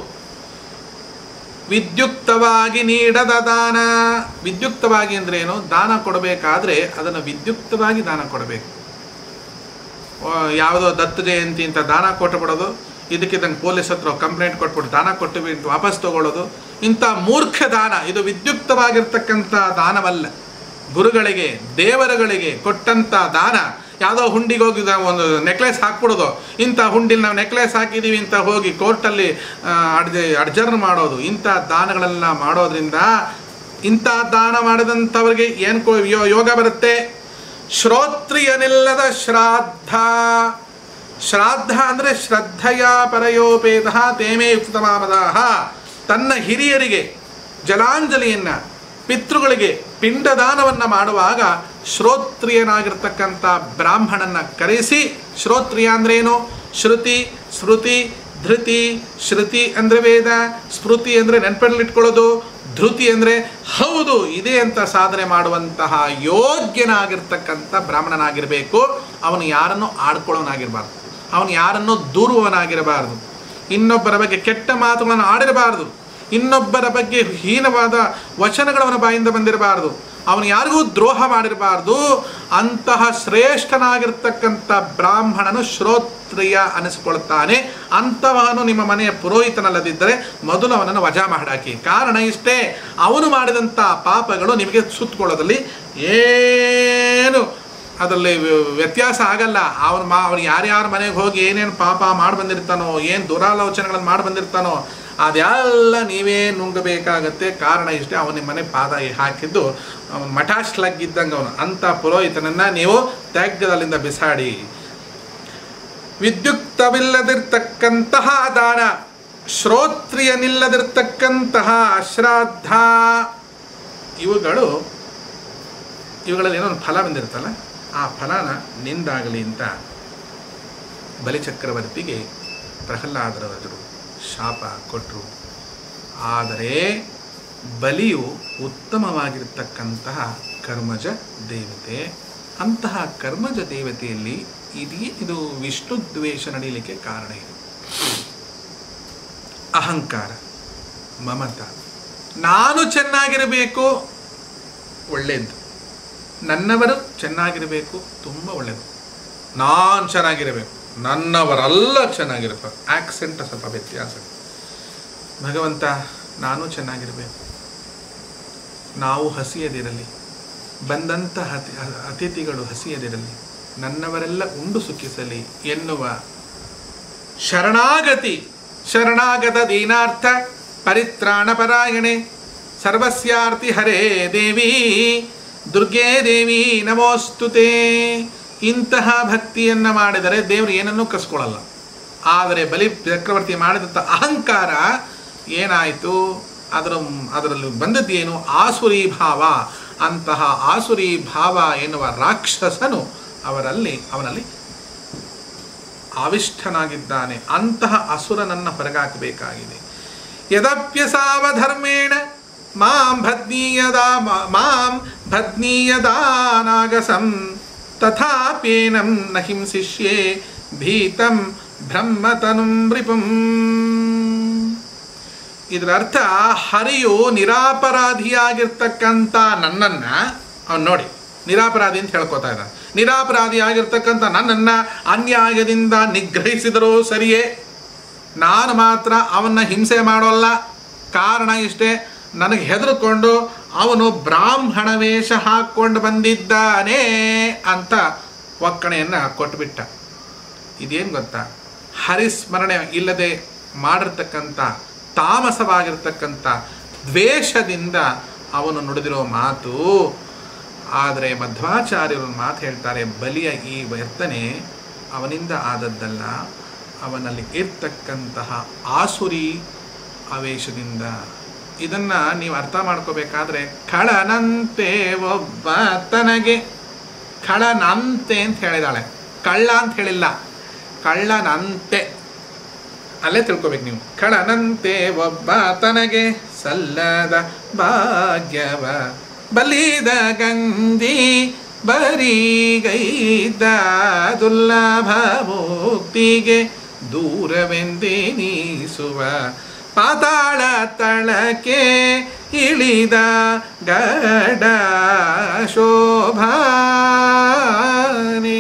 ವಿದ್ಯುಕ್ತವಾಗಿ ನೀಡದ ದಾನ ವಿದ್ಯುಕ್ತವಾಗಿ ಅಂದ್ರೆ ಏನು ದಾನ ಕೊಡಬೇಕಾದ್ರೆ ಅದನ್ನು ವಿದ್ಯುಕ್ತವಾಗಿ ದಾನ ಕೊಡಬೇಕು ಆ, ಯಾವುದೋ ದತ್ತ ಜಯಂತಿ ಅಂತ ದಾನ ಕೊಟ್ಟು ಬಿಡೋದು ಇದಕ್ಕಿದ್ದಂಗೆ ಪೊಲೀಸ್ ಹತ್ರ ಕಂಪ್ಲೇಂಟ್ ಕೊಟ್ಬಿಟ್ಟು ದಾನ ಕೊಟ್ಟು ಬಿಟ್ಟು ವಾಪಸ್ ತಗೊಳ್ಳೋದು ಇಂಥ ಮೂರ್ಖ ದಾನ ಇದು ವಿದ್ಯುಕ್ತವಾಗಿರ್ತಕ್ಕಂಥ ದಾನವಲ್ಲ ಗುರುಗಳಿಗೆ ದೇವರುಗಳಿಗೆ ಕೊಟ್ಟಂಥ ದಾನ ಯಾವುದೋ ಹುಂಡಿಗೆ ಹೋಗಿ ನಾವು ಒಂದು ನೆಕ್ಲೆಸ್ ಹಾಕ್ಬಿಡೋದು ಇಂಥ ಹುಂಡಿಲಿ ನಾವು ನೆಕ್ಲೆಸ್ ಹಾಕಿದ್ದೀವಿ ಅಂತ ಹೋಗಿ ಕೋರ್ಟಲ್ಲಿ ಅಡ್ಜ ಅಡ್ಜರ್ನ್ ಮಾಡೋದು ಇಂಥ ದಾನಗಳೆಲ್ಲ ಮಾಡೋದ್ರಿಂದ ಇಂಥ ದಾನ ಮಾಡಿದಂಥವ್ರಿಗೆ ಏನು ಕೋ ಯೋ- ಯೋಗ ಬರುತ್ತೆ ಶ್ರೋತ್ರಿಯನಿಲ್ಲದ ಶ್ರಾದ್ದ ಶ್ರಾದ್ದ ಅಂದರೆ ಶ್ರದ್ಧೆಯ ಪರಯೋಪೇತ ತೇಮೇ ಯುಕ್ತಮಾಮದಾಹ ತನ್ನ ಹಿರಿಯರಿಗೆ ಜಲಾಂಜಲಿಯನ್ನು ಪಿತೃಗಳಿಗೆ ಪಿಂಡದಾನವನ್ನು ಮಾಡುವಾಗ ಶ್ರೋತ್ರಿಯನಾಗಿರ್ತಕ್ಕಂಥ ಬ್ರಾಹ್ಮಣನ ಕರೆಸಿ ಶ್ರೋತ್ರಿಯ ಅಂದ್ರೇನು ಶ್ರುತಿ ಸ್ಮೃತಿ ಧೃತಿ ಶ್ರುತಿ ಅಂದರೆ ವೇದ ಸ್ಮೃತಿ ಅಂದರೆ ನೆನಪಲ್ಲಿಟ್ಕೊಳ್ಳೋದು ಧೃತಿ ಅಂದರೆ ಹೌದು ಇದೆ ಅಂತ ಸಾಧನೆ ಮಾಡುವಂತಹ ಯೋಗ್ಯನಾಗಿರ್ತಕ್ಕಂಥ ಬ್ರಾಹ್ಮಣನಾಗಿರಬೇಕು ಅವನು ಯಾರನ್ನು ಆಡ್ಕೊಳ್ಳೋನಾಗಿರಬಾರ್ದು ಅವನು ಯಾರನ್ನು ದೂರುವವನಾಗಿರಬಾರ್ದು ಇನ್ನೊಬ್ಬರ ಬಗ್ಗೆ ಕೆಟ್ಟ ಮಾತುಗಳನ್ನು ಆಡಿರಬಾರ್ದು ಇನ್ನೊಬ್ಬರ ಬಗ್ಗೆ ಹೀನವಾದ ವಚನಗಳು ಅವನ ಬಾಯಿಂದ ಬಂದಿರಬಾರ್ದು ಅವನು ಯಾರಿಗೂ ದ್ರೋಹ ಮಾಡಿರಬಾರ್ದು ಅಂತಹ ಶ್ರೇಷ್ಠನಾಗಿರ್ತಕ್ಕಂಥ ಬ್ರಾಹ್ಮಣನು ಶ್ರೋತ್ರಿಯ ಅನಿಸಿಕೊಳ್ತಾನೆ ಅಂಥವನು ನಿಮ್ಮ ಮನೆಯ ಪುರೋಹಿತನಲ್ಲದಿದ್ದರೆ ಮೊದಲು ಅವನನ್ನು ವಜಾ ಮಾಡಾಕಿ ಕಾರಣ ಇಷ್ಟೇ ಅವನು ಮಾಡಿದಂಥ ಪಾಪಗಳು ನಿಮಗೆ ಸುತ್ತಕೊಳ್ಳೋದಲ್ಲಿ ಏನು ಅದರಲ್ಲಿ ವ್ಯ- ವ್ಯತ್ಯಾಸ ಆಗಲ್ಲ ಅವನು ಮಾ ಅವ್ನು ಯಾರ್ಯಾರ ಮನೆಗೆ ಹೋಗಿ ಏನೇನು ಪಾಪ ಮಾಡಿ ಬಂದಿರ್ತಾನೋ ಏನು ದುರಾಲೋಚನೆಗಳನ್ನು ಮಾಡಿ ಬಂದಿರ್ತಾನೋ ಅದೆಲ್ಲ ನೀವೇ ನುಂಗಬೇಕಾಗತ್ತೆ ಕಾರಣ ಇಷ್ಟೇ ಅವನ ನಿಮ್ಮ ಮನೆ ಪಾದ ಹಾಕಿದ್ದು ಅವನು ಮಠಾಶ್ಲಗ್ಗಿದ್ದಂಗೆ ಅವನು ಅಂಥ ಪುರೋಹಿತನನ್ನು ನೀವು ತ್ಯಾಗ್ಯದಲ್ಲಿಂದ ಬಿಸಾಡಿ ವಿದ್ಯುಕ್ತವಿಲ್ಲದಿರ್ತಕ್ಕಂತಹ ದಾನ ಶ್ರೋತ್ರಿಯನಿಲ್ಲದಿರ್ತಕ್ಕಂತಹ ಶ್ರಾದ್ದ ಇವುಗಳು ಇವುಗಳಲ್ಲಿ ಏನೋ ಒಂದು ಫಲ ಬಂದಿರುತ್ತಲ್ಲ ಆ ಫಲನ ನಿಂದಾಗಲಿ ಅಂತ ಬಲಿಚಕ್ರವರ್ತಿಗೆ ಪ್ರಹ್ಲಾದರಾಜರು ಶಾಪ ಕೊಟ್ಟರು ಆದರೆ ಬಲಿಯು ಉತ್ತಮವಾಗಿರ್ತಕ್ಕಂತಹ ಕರ್ಮಜ ದೇವತೆ ಅಂತಹ ಕರ್ಮಜ ದೇವತೆಯಲ್ಲಿ ಇದೀ ಇದು ವಿಷ್ಣು ದ್ವೇಷ ನಡೀಲಿಕ್ಕೆ ಕಾರಣ ಇದೆ ಅಹಂಕಾರ ಮಮತ ನಾನು ಚೆನ್ನಾಗಿರಬೇಕು ಒಳ್ಳೆಯದು ನನ್ನವರು ಚೆನ್ನಾಗಿರಬೇಕು ತುಂಬ ಒಳ್ಳೆಯದು ನಾನು ಚೆನ್ನಾಗಿರಬೇಕು ನನ್ನವರೆಲ್ಲ ಚೆನ್ನಾಗಿರಬೇಕು ಆಕ್ಸೆಂಟ್ ಸ್ವಲ್ಪ ವ್ಯತ್ಯಾಸ ಭಗವಂತ ನಾನು ಚೆನ್ನಾಗಿರಬೇಕು ನಾವು ಹಸಿಯದಿರಲಿ ಬಂದಂಥ ಅತಿ ಅತಿಥಿಗಳು ಹಸಿಯದಿರಲಿ ನನ್ನವರೆಲ್ಲ ಉಂಡು ಸುಖಿಸಲಿ ಎನ್ನುವ ಶರಣಾಗತಿ ಶರಣಾಗತ ದೀನಾರ್ಥ ಪರಿತ್ರಾಣ ಪರಾಯಣೆ ಸರ್ವಸ್ಯಾರ್ತಿ ಹರೇ ದೇವಿ ದುರ್ಗೇ ದೇವಿ ನಮೋಸ್ತುತೆ ಇಂತಹ ಭಕ್ತಿಯನ್ನು ಮಾಡಿದರೆ ದೇವರು ಏನನ್ನೂ ಕಸ್ಕೊಳ್ಳಲ್ಲ ಆದರೆ ಬಲಿ ಚಕ್ರವರ್ತಿ ಮಾಡಿದಂಥ ಅಹಂಕಾರ ಏನಾಯಿತು ಅದರ ಅದರಲ್ಲಿ ಬಂದದ್ದೇನು ಆಸುರಿ ಭಾವ ಅಂತಹ ಆಸುರಿ ಭಾವ ಎನ್ನುವ ರಾಕ್ಷಸನು ಅವರಲ್ಲಿ ಅವನಲ್ಲಿ ಆವಿಷ್ಠನಾಗಿದ್ದಾನೆ ಅಂತಹ ಅಸುರನನ್ನು ಹೊರಗಾಕಬೇಕಾಗಿದೆ ಯದಪ್ಯಸಾವಧರ್ಮೇಣ ಮಾಂ ಭದ್ನೀಯದಾ ಮಾಂ ಭದ್ನೀಯದಾನಾಗಸಂ ತಥಾಪೇನಂ ನ ಹಿಂಸಿಷ್ಯೆ ಭೀತಂ ಬ್ರಹ್ಮತನುಂ ರಿಪುಂ ಇದರ ಅರ್ಥ ಹರಿಯು ನಿರಾಪರಾಧಿಯಾಗಿರ್ತಕ್ಕಂಥ ನನ್ನನ್ನು ಅವನು ನೋಡಿ ನಿರಾಪರಾಧಿ ಅಂತ ಹೇಳ್ಕೊತಾ ಇದ್ದಾನೆ ನಿರಾಪರಾಧಿ ಆಗಿರ್ತಕ್ಕಂಥ ನನ್ನನ್ನು ಅನ್ಯಾಯದಿಂದ ನಿಗ್ರಹಿಸಿದರೂ ಸರಿಯೇ ನಾನು ಮಾತ್ರ ಅವನ್ನ ಹಿಂಸೆ ಮಾಡೋಲ್ಲ ಕಾರಣ ಇಷ್ಟೇ ನನಗೆ ಹೆದರ್ಕೊಂಡು ಅವನು ಬ್ರಾಹ್ಮಣ ವೇಷ ಹಾಕ್ಕೊಂಡು ಬಂದಿದ್ದಾನೆ ಅಂತ ಒಕ್ಕಣೆಯನ್ನು ಕೊಟ್ಬಿಟ್ಟ ಇದೇನು ಗೊತ್ತಾ ಹರಿಸ್ಮರಣೆ ಇಲ್ಲದೆ ಮಾಡಿರ್ತಕ್ಕಂಥ ತಾಮಸವಾಗಿರ್ತಕ್ಕಂಥ ದ್ವೇಷದಿಂದ ಅವನು ನುಡಿದಿರೋ ಮಾತು ಆದರೆ ಮಧ್ವಾಚಾರ್ಯರು ಒಂದು ಮಾತು ಹೇಳ್ತಾರೆ ಬಲಿಯ ಈ ವರ್ತನೆ ಅವನಿಂದ ಆದದ್ದಲ್ಲ ಅವನಲ್ಲಿ ಇರ್ತಕ್ಕಂತಹ ಆಸುರಿ ಆವೇಶದಿಂದ ಇದನ್ನು ನೀವು ಅರ್ಥ ಮಾಡ್ಕೋಬೇಕಾದ್ರೆ ಖಳನಂತೆ ಒಬ್ಬ ತನಗೆ ಖಳನಂತೆ ಅಂತ ಹೇಳಿದಾಳೆ ಕಳ್ಳ ಅಂತ ಹೇಳಿಲ್ಲ ಕಳ್ಳನಂತೆ ಅಲ್ಲೇ ತಿಳ್ಕೊಬೇಕು ನೀವು ಖಳನಂತೆ ಒಬ್ಬ ತನಗೆ ಸಲ್ಲದ ಭಾಗ್ಯವ ಬಲಿದ ಗಂಧಿ ಬರಿಗೈದ ದುರ್ಲಭ ಮುಕ್ತಿಗೆ ದೂರವೆಂದೆನಿಸುವ ಪಾತಾಳ ತಳಕ್ಕೆ ಇಳಿದ ಗಡ ಶೋಭಾನೆ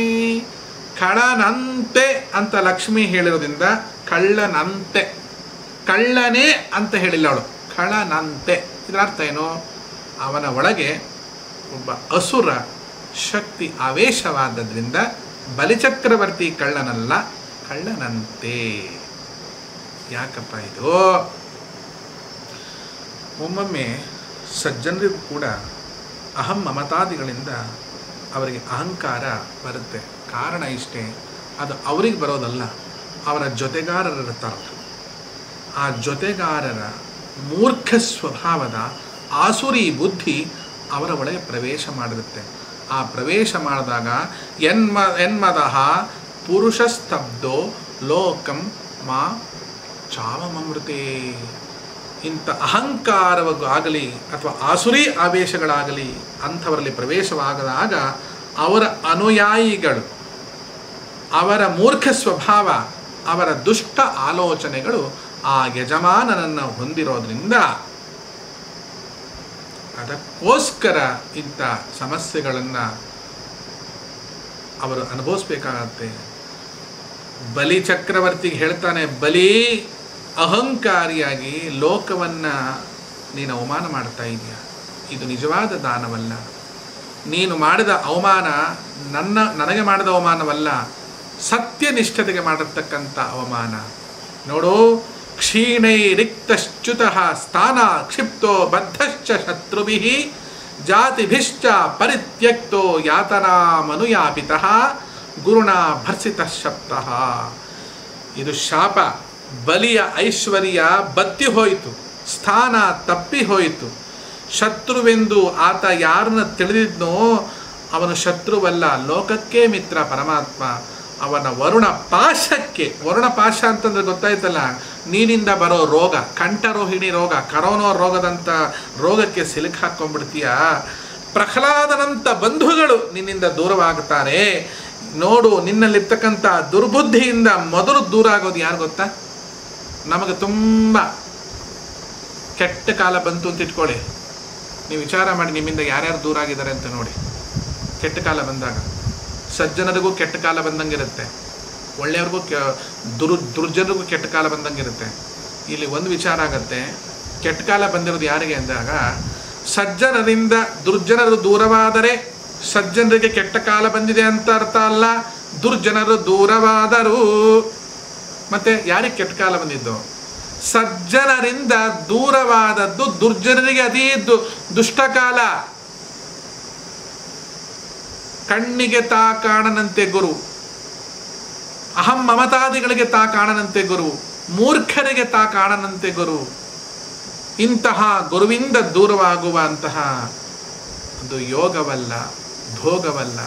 ಖಳನಂತೆ ಅಂತ ಲಕ್ಷ್ಮಿ ಹೇಳಿರೋದ್ರಿಂದ ಕಳ್ಳನಂತೆ ಕಳ್ಳನೇ ಅಂತ ಹೇಳಿಲ್ಲ ಅವಳು ಖಳನಂತೆ ಇದರ ಅರ್ಥ ಏನು ಅವನ ಒಳಗೆ ಒಬ್ಬ ಅಸುರ ಶಕ್ತಿ ಆವೇಶವಾದದ್ರಿಂದ ಬಲಿಚಕ್ರವರ್ತಿ ಕಳ್ಳನಲ್ಲ ಕಳ್ಳನಂತೆ ಯಾಕಪ್ಪ ಇದು ಒಮ್ಮೊಮ್ಮೆ ಸಜ್ಜನರಿಗೂ ಕೂಡ ಅಹಂ ಮಮತಾದಿಗಳಿಂದ ಅವರಿಗೆ ಅಹಂಕಾರ ಬರುತ್ತೆ ಕಾರಣ ಇಷ್ಟೇ ಅದು ಅವರಿಗೆ ಬರೋದಲ್ಲ ಅವರ ಜೊತೆಗಾರರಿರ್ತಾರಲ್ಲ ಆ ಜೊತೆಗಾರರ ಮೂರ್ಖ ಸ್ವಭಾವದ ಆಸುರಿ ಬುದ್ಧಿ ಅವರ ಒಳಗೆ ಪ್ರವೇಶ ಮಾಡಿರುತ್ತೆ ಆ ಪ್ರವೇಶ ಮಾಡಿದಾಗ ಎನ್ಮ ಎನ್ಮದಃ ಪುರುಷಸ್ತಬ್ಧೋ ಲೋಕಂ ಮಾ ಚಾವಮೃತೆ ಇಂಥ ಅಹಂಕಾರವಾಗಲಿ ಅಥವಾ ಆಸುರಿ ಆವೇಶಗಳಾಗಲಿ ಅಂಥವರಲ್ಲಿ ಪ್ರವೇಶವಾಗದಾಗ ಅವರ ಅನುಯಾಯಿಗಳು ಅವರ ಮೂರ್ಖ ಸ್ವಭಾವ ಅವರ ದುಷ್ಟ ಆಲೋಚನೆಗಳು ಆ ಯಜಮಾನನನ್ನು ಹೊಂದಿರೋದ್ರಿಂದ ಅದಕ್ಕೋಸ್ಕರ ಇಂಥ ಸಮಸ್ಯೆಗಳನ್ನು ಅವರು ಅನುಭವಿಸ್ಬೇಕಾಗತ್ತೆ ಬಲಿ ಚಕ್ರವರ್ತಿಗೆ ಹೇಳ್ತಾನೆ ಬಲಿ ಅಹಂಕಾರಿಯಾಗಿ ಲೋಕವನ್ನು ನೀನು ಅವಮಾನ ಮಾಡ್ತಾ ಇದೆಯಾ ಇದು ನಿಜವಾದ ದಾನವಲ್ಲ ನೀನು ಮಾಡಿದ ಅವಮಾನ ನನ್ನ ನನಗೆ ಮಾಡಿದ ಅವಮಾನವಲ್ಲ ಸತ್ಯನಿಷ್ಠತೆಗೆ ಮಾಡಿರ್ತಕ್ಕಂಥ ಅವಮಾನ ನೋಡು ಕ್ಷೀಣೈ ರಿಕ್ತಶ್ಚ್ಯುತ ಸ್ಥಾನ ಕ್ಷಿಪ್ತೋ ಬದ್ಧಶ್ಚ ಶತ್ರುಭಿ ಜಾತಿಭಿಶ್ಚ ಪರಿತ್ಯಕ್ತೋ ಯಾತನಾ ಮನುಯಾಪಿತ ಗುರುಣ ಭರ್ಸಿತ ಶಬ್ದ ಇದು ಶಾಪ ಬಲಿಯ ಐಶ್ವರ್ಯ ಬತ್ತಿ ಹೋಯಿತು ಸ್ಥಾನ ತಪ್ಪಿ ಹೋಯಿತು ಶತ್ರುವೆಂದು ಆತ ಯಾರನ್ನ ತಿಳಿದಿದ್ನೋ ಅವನು ಶತ್ರುವಲ್ಲ ಲೋಕಕ್ಕೆ ಮಿತ್ರ ಪರಮಾತ್ಮ ಅವನ ವರುಣ ಪಾಶಕ್ಕೆ ವರುಣ ಪಾಶ ಅಂತಂದ್ರೆ ಗೊತ್ತಾಯ್ತಲ್ಲ ನೀನಿಂದ ಬರೋ ರೋಗ ಕಂಠರೋಹಿಣಿ ರೋಗ ಕರೋನಾ ರೋಗದಂಥ ರೋಗಕ್ಕೆ ಸಿಲುಕು ಹಾಕ್ಕೊಂಡ್ಬಿಡ್ತೀಯ ಪ್ರಹ್ಲಾದನಂತ ಬಂಧುಗಳು ನಿನ್ನಿಂದ ದೂರವಾಗುತ್ತಾರೆ ನೋಡು ನಿನ್ನಲ್ಲಿರ್ತಕ್ಕಂಥ ದುರ್ಬುದ್ಧಿಯಿಂದ ಮೊದಲು ದೂರ ಆಗೋದು ಯಾರು ಗೊತ್ತಾ ನಮಗೆ ತುಂಬ ಕೆಟ್ಟ ಕಾಲ ಬಂತು ಅಂತ ಇಟ್ಕೊಳ್ಳಿ ನೀವು ವಿಚಾರ ಮಾಡಿ ನಿಮ್ಮಿಂದ ಯಾರ್ಯಾರು ದೂರ ಆಗಿದ್ದಾರೆ ಅಂತ ನೋಡಿ ಕೆಟ್ಟ ಕಾಲ ಬಂದಾಗ ಸಜ್ಜನರಿಗೂ ಕೆಟ್ಟ ಕಾಲ ಬಂದಂಗಿರುತ್ತೆ ಒಳ್ಳೆಯವ್ರಿಗೂ ಕೆ ದುರ್ ದುರ್ಜನರಿಗೂ ಕೆಟ್ಟ ಕಾಲ ಬಂದಂಗಿರುತ್ತೆ ಇಲ್ಲಿ ಒಂದು ವಿಚಾರ ಆಗತ್ತೆ ಕೆಟ್ಟ ಕಾಲ ಬಂದಿರೋದು ಯಾರಿಗೆ ಅಂದಾಗ ಸಜ್ಜನರಿಂದ ದುರ್ಜನರು ದೂರವಾದರೆ ಸಜ್ಜನರಿಗೆ ಕೆಟ್ಟ ಕಾಲ ಬಂದಿದೆ ಅಂತ ಅರ್ಥ ಅಲ್ಲ ದುರ್ಜನರು ದೂರವಾದರು ಮತ್ತೆ ಯಾರಿಗೆ ಕೆಟ್ಟ ಕಾಲ ಬಂದಿದ್ದು ಸಜ್ಜನರಿಂದ ದೂರವಾದದ್ದು ದುರ್ಜನರಿಗೆ ಅತೀ ದು ದುಷ್ಟಕಾಲ ಕಣ್ಣಿಗೆ ತಾ ಕಾಣನಂತೆ ಗುರು ಅಹಂ ಮಮತಾದಿಗಳಿಗೆ ತಾ ಕಾಣನಂತೆ ಗುರು ಮೂರ್ಖರಿಗೆ ತಾ ಕಾಣನಂತೆ ಗುರು ಇಂತಹ ಗುರುವಿಂದ ದೂರವಾಗುವ ಅಂತಹ ಅದು ಯೋಗವಲ್ಲ ಭೋಗವಲ್ಲ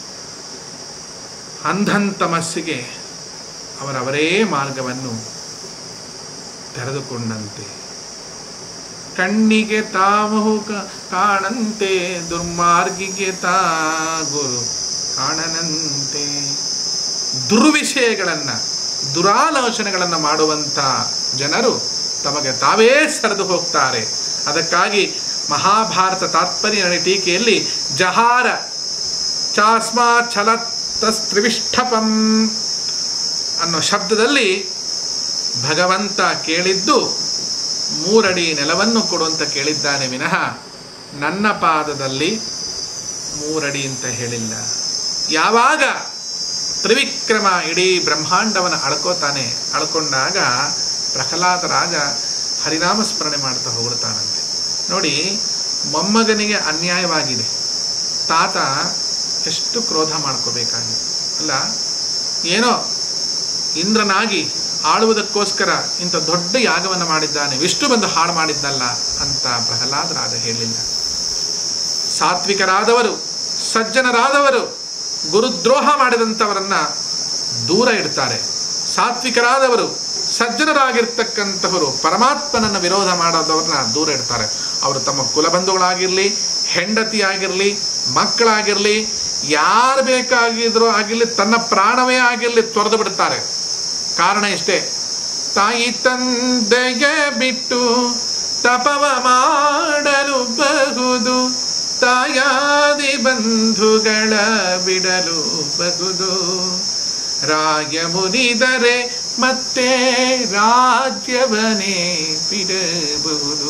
ಅಂಧಂತಮಸ್ಸಿಗೆ ಅವರವರೇ ಮಾರ್ಗವನ್ನು ತೆರೆದುಕೊಂಡಂತೆ ಕಣ್ಣಿಗೆ ತಾವು ಕ- ಕಾಣಂತೆ ದುರ್ಮಾರ್ಗಿಗೆ ತಾ ಗುರು ಕಾಣನಂತೆ ದುರ್ವಿಷಯಗಳನ್ನು ದುರಾಲೋಚನೆಗಳನ್ನು ಮಾಡುವಂಥ ಜನರು ತಮಗೆ ತಾವೇ ಸರಿದು ಹೋಗ್ತಾರೆ ಅದಕ್ಕಾಗಿ ಮಹಾಭಾರತ ತಾತ್ಪರ್ಯ ನಡಿ ಟೀಕೆಯಲ್ಲಿ ಜಹಾರ ಚಾಸ್ಮಾ ಛಲತಸ್ತ್ರಿವಿಷ್ಠಪಂ ಅನ್ನೋ ಶಬ್ದದಲ್ಲಿ ಭಗವಂತ ಕೇಳಿದ್ದು ಮೂರಡಿ ನೆಲವನ್ನು ಕೊಡು ಅಂತ ಕೇಳಿದ್ದಾನೆ ವಿನಃ ನನ್ನ ಪಾದದಲ್ಲಿ ಮೂರಡಿ ಅಂತ ಹೇಳಿಲ್ಲ ಯಾವಾಗ ತ್ರಿವಿಕ್ರಮ ಇಡೀ ಬ್ರಹ್ಮಾಂಡವನ್ನು ಅಳ್ಕೋತಾನೆ ಅಳ್ಕೊಂಡಾಗ ಪ್ರಹ್ಲಾದ ರಾಜ ಹರಿನಾಮ ಸ್ಮರಣೆ ಮಾಡ್ತಾ ಹೊಗಳ್ತಾನಂತೆ ನೋಡಿ ಮೊಮ್ಮಗನಿಗೆ ಅನ್ಯಾಯವಾಗಿದೆ ತಾತ ಎಷ್ಟು ಕ್ರೋಧ ಮಾಡ್ಕೋಬೇಕಾಗಿದೆ ಅಲ್ಲ ಏನೋ ಇಂದ್ರನಾಗಿ ಆಳುವುದಕ್ಕೋಸ್ಕರ ಇಂಥ ದೊಡ್ಡ ಯಾಗವನ್ನು ಮಾಡಿದ್ದಾನೆ ವಿಷ್ಣು ಬಂದು ಹಾಳು ಮಾಡಿದ್ದಲ್ಲ ಅಂತ ಪ್ರಹ್ಲಾದ ರಾಜ ಹೇಳಿಲ್ಲ ಸಾತ್ವಿಕರಾದವರು ಸಜ್ಜನರಾದವರು ಗುರುದ್ರೋಹ ಮಾಡಿದಂಥವರನ್ನ ದೂರ ಇಡ್ತಾರೆ ಸಾತ್ವಿಕರಾದವರು ಸಜ್ಜನರಾಗಿರ್ತಕ್ಕಂಥವರು ಪರಮಾತ್ಮನನ್ನು ವಿರೋಧ ಮಾಡೋದವ್ರನ್ನ ದೂರ ಇಡ್ತಾರೆ ಅವರು ತಮ್ಮ ಕುಲಬಂಧುಗಳಾಗಿರಲಿ ಹೆಂಡತಿ ಆಗಿರಲಿ ಮಕ್ಕಳಾಗಿರಲಿ ಯಾರು ಬೇಕಾಗಿದ್ರು ಆಗಿರಲಿ ತನ್ನ ಪ್ರಾಣವೇ ಆಗಿರಲಿ ತೊರೆದು ಬಿಡ್ತಾರೆ ಕಾರಣ ಇಷ್ಟೇ ತಾಯಿ ತಂದೆಯ ಬಿಟ್ಟು ತಪವ ಮಾಡಲು ಬಹುದು ತಾಯಾದಿ ಬಂಧುಗಳ ಬಿಡಲು ಬಹುದು ರಾಯ ಮುನಿದರೆ ಮತ್ತೆ ರಾಜ್ಯವನೇ ಬಿಡಬಹುದು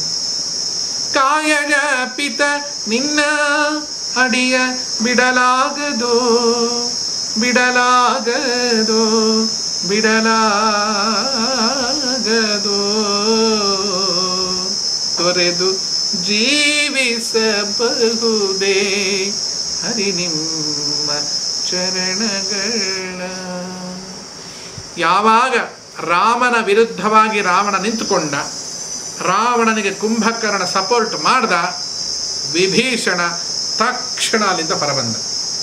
ಕಾಯಜ ಪಿತ ನಿನ್ನ ಅಡಿಯ ಬಿಡಲಾಗದು ಬಿಡಲಾಗದು ಬಿಡಲಾಗದು ತೊರೆದು ಜೀವಿಸಬಹುದೇ ಹರಿ ನಿಮ್ಮ ಚರಣಗಳ ಯಾವಾಗ ರಾಮನ ವಿರುದ್ಧವಾಗಿ ರಾವಣ ನಿಂತುಕೊಂಡ ರಾವಣನಿಗೆ ಕುಂಭಕರ್ಣ ಸಪೋರ್ಟ್ ಮಾಡ್ದ ವಿಭೀಷಣ ತಕ್ಷಣ ಅಲ್ಲಿಂದ ಹೊರಬಂದ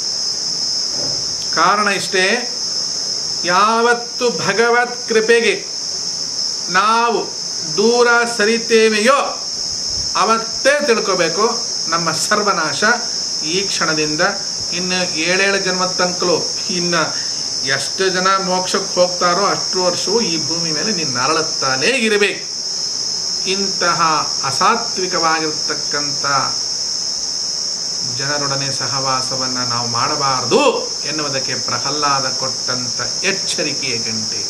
ಕಾರಣ ಇಷ್ಟೇ ಯಾವತ್ತು ಭಗವತ್ ಕೃಪೆಗೆ ನಾವು ದೂರ ಸರಿತೇವೆಯೋ ಅವತ್ತೇ ತಿಳ್ಕೋಬೇಕು ನಮ್ಮ ಸರ್ವನಾಶ ಈ ಕ್ಷಣದಿಂದ ಇನ್ನು ಏಳೇಳು ಜನ್ಮದ ತನಕಲು ಇನ್ನು ಎಷ್ಟು ಜನ ಮೋಕ್ಷಕ್ಕೆ ಹೋಗ್ತಾರೋ ಅಷ್ಟು ವರ್ಷವೂ ಈ ಭೂಮಿ ಮೇಲೆ ನೀನು ನರಳುತ್ತಾನೇ ಇರಬೇಕು ಇಂತಹ ಅಸಾತ್ವಿಕವಾಗಿರ್ತಕ್ಕಂಥ ಜನರೊಡನೆ ಸಹವಾಸವನ್ನು ನಾವು ಮಾಡಬಾರದು ಎನ್ನುವುದಕ್ಕೆ ಪ್ರಹ್ಲಾದ ಕೊಟ್ಟಂತ ಎಚ್ಚರಿಕೆಯ ಗಂಟೆ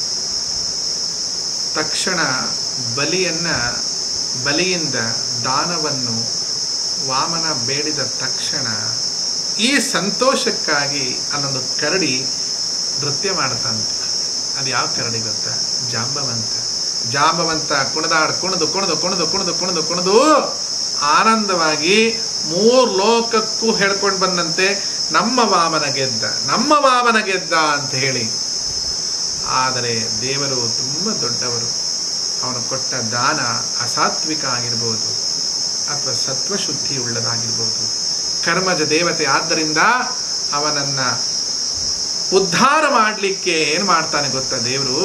ತಕ್ಷಣ ಬಲಿಯನ್ನ ಬಲಿಯಿಂದ ದಾನವನ್ನು ವಾಮನ ಬೇಡಿದ ತಕ್ಷಣ ಈ ಸಂತೋಷಕ್ಕಾಗಿ ಅಲ್ಲೊಂದು ಕರಡಿ ನೃತ್ಯ ಮಾಡ್ತಂತೆ ಅದು ಯಾವ ಕರಡಿ ಗೊತ್ತಾ ಜಾಂಬವಂತ ಜಾಂಬವಂತ ಕುಣಿದಾಡ್ ಕುಣಿದು ಕುಣಿದು ಕುಣಿದು ಕುಣಿದು ಕುಣಿದು ಕುಣಿದು ಆನಂದವಾಗಿ ಮೂರು ಲೋಕಕ್ಕೂ ಹೇಳ್ಕೊಂಡು ಬಂದಂತೆ ನಮ್ಮ ವಾಮನ ಗೆದ್ದ ನಮ್ಮ ವಾಮನ ಗೆದ್ದ ಅಂತ ಹೇಳಿ ಆದರೆ ದೇವರು ತುಂಬ ದೊಡ್ಡವರು ಅವನು ಕೊಟ್ಟ ದಾನ ಅಸಾತ್ವಿಕ ಆಗಿರ್ಬೋದು ಅಥವಾ ಸತ್ವಶುದ್ಧಿ ಉಳ್ಳದಾಗಿರ್ಬೋದು ಕರ್ಮಜ ದೇವತೆ ಆದ್ದರಿಂದ ಅವನನ್ನ ಉದ್ಧಾರ ಮಾಡಲಿಕ್ಕೆ ಏನು ಮಾಡ್ತಾನೆ ಗೊತ್ತಾ ದೇವರು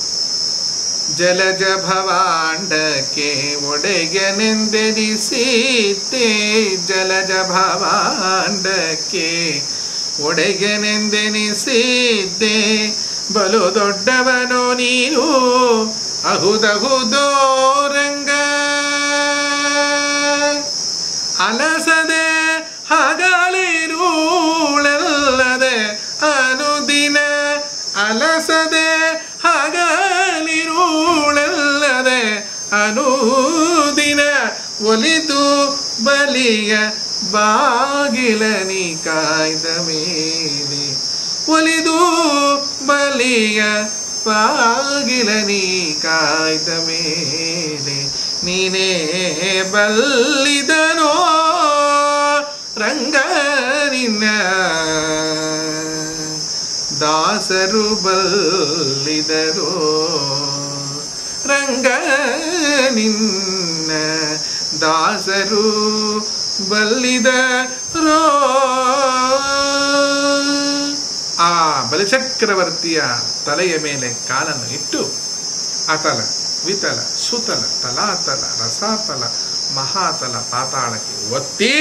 ಜಲಜ ಭವಾಂಡಕ್ಕೆ ಒಡೆಗೆನೆಂದೆನಿಸಿದ್ದೆ ಜಲಜ ಭವಾಂಡಕ್ಕೆ ಒಡೆಗೆನೆಂದೆನಿಸಿದ್ದೆ ಬಲು ದೊಡ್ಡವನು ನೀನು ಅಹುದಹುದೋ ರಂಗ ಅಲಸದೆ ಹಗಲಿರುಳಲ್ಲದೆ ಅನುದಿನ ಅಲಸದೆ ಹಗಲಿರುಳಲ್ಲದೆ ಅನುದಿನ ಒಲಿದು ಬಲಿಯ ಬಾಗಿಲನಿ ಕಾಯ್ದ ಮೇಲೆ ಒಲಿದು ಬಲಿಯ ಬಾಗಿಲನಿ ಕಾಯ್ದ ಮೇಲೆ ನೀನೇ ಬಲ್ಲಿದನೋ ರಂಗ ನಿನ್ನ ದಾಸರು ಬಲ್ಲಿದರೋ ರಂಗ ನಿನ್ನ ದಾಸರು ಬಲ್ಲಿದರೋ ಆ ಬಲಿಚಕ್ರವರ್ತಿಯ ತಲೆಯ ಮೇಲೆ ಕಾಲನ್ನು ಇಟ್ಟು ಅತಲ ವಿತಲ ಸುತಲ ತಲಾತಲ ರಸಾತಲ ಮಹಾತಲ ಪಾತಾಳಕ್ಕೆ ಒತ್ತಿ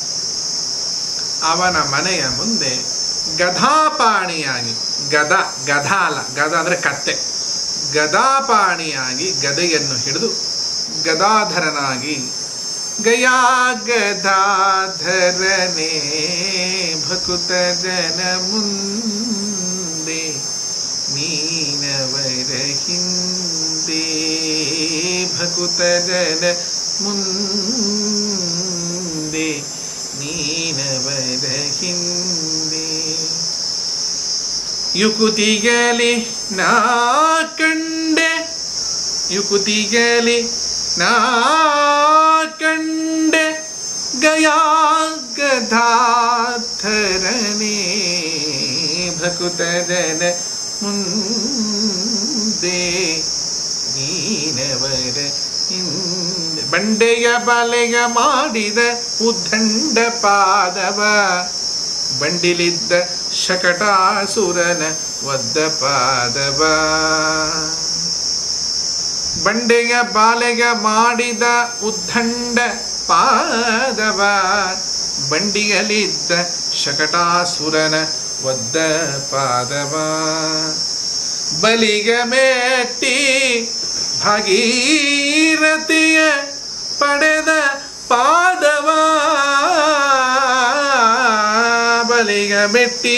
ಅವನ ಮನೆಯ ಮುಂದೆ ಗದಾಪಾಣಿಯಾಗಿ ಗದ ಗದ ಅಲ್ಲ ಗದ ಅಂದರೆ ಕತ್ತೆ ಗದಾಪಾಣಿಯಾಗಿ ಗದೆಯನ್ನು ಹಿಡಿದು ಗದಾಧರನಾಗಿ ಗಯಾ ಗದಾಧರನೇ ಭಕುತ ಜನ ಮುಂದೆ ನೀನವರ ಹಿಂದೆ ಭಕುತ ಜನ ಮುಂದೆ ನೀನವರ ಹಿಂದೆ ಯುಕುತಿಗಲಿ ನಾ ಕಂಡೆ ಯುಕುತಿಗಲಿ ನಾ ಕಂಡೆ ಗಯಾ ಗದಾಧರನೇ ಭಕುತ ಜನ ಮುಂದೆ ನೀನವರ ಹಿಂದೆ ಬಂಡೆಯ ಬಲೆಯ ಮಾಡಿದ ಉದ್ದಂಡ ಪಾದವ ಬಂಡಿಲಿದ್ದ ಶಕಟಾಸುರನ ಒದ್ದ ಪಾದವ ಬಂಡೆಯ ಬಾಲೆಯ ಮಾಡಿದ ಉದ್ದಂಡ ಪಾದವ ಬಂಡಿಯಲಿದ್ದ ಶಕಟಾಸುರನ ಒದ್ದ ಪಾದವ ಬಲಿಗ ಮೆಟ್ಟಿ ಭಾಗೀರಥಿಯ ಪಡೆದ ಪಾದವ ಬಲಿಗ ಮೆಟ್ಟಿ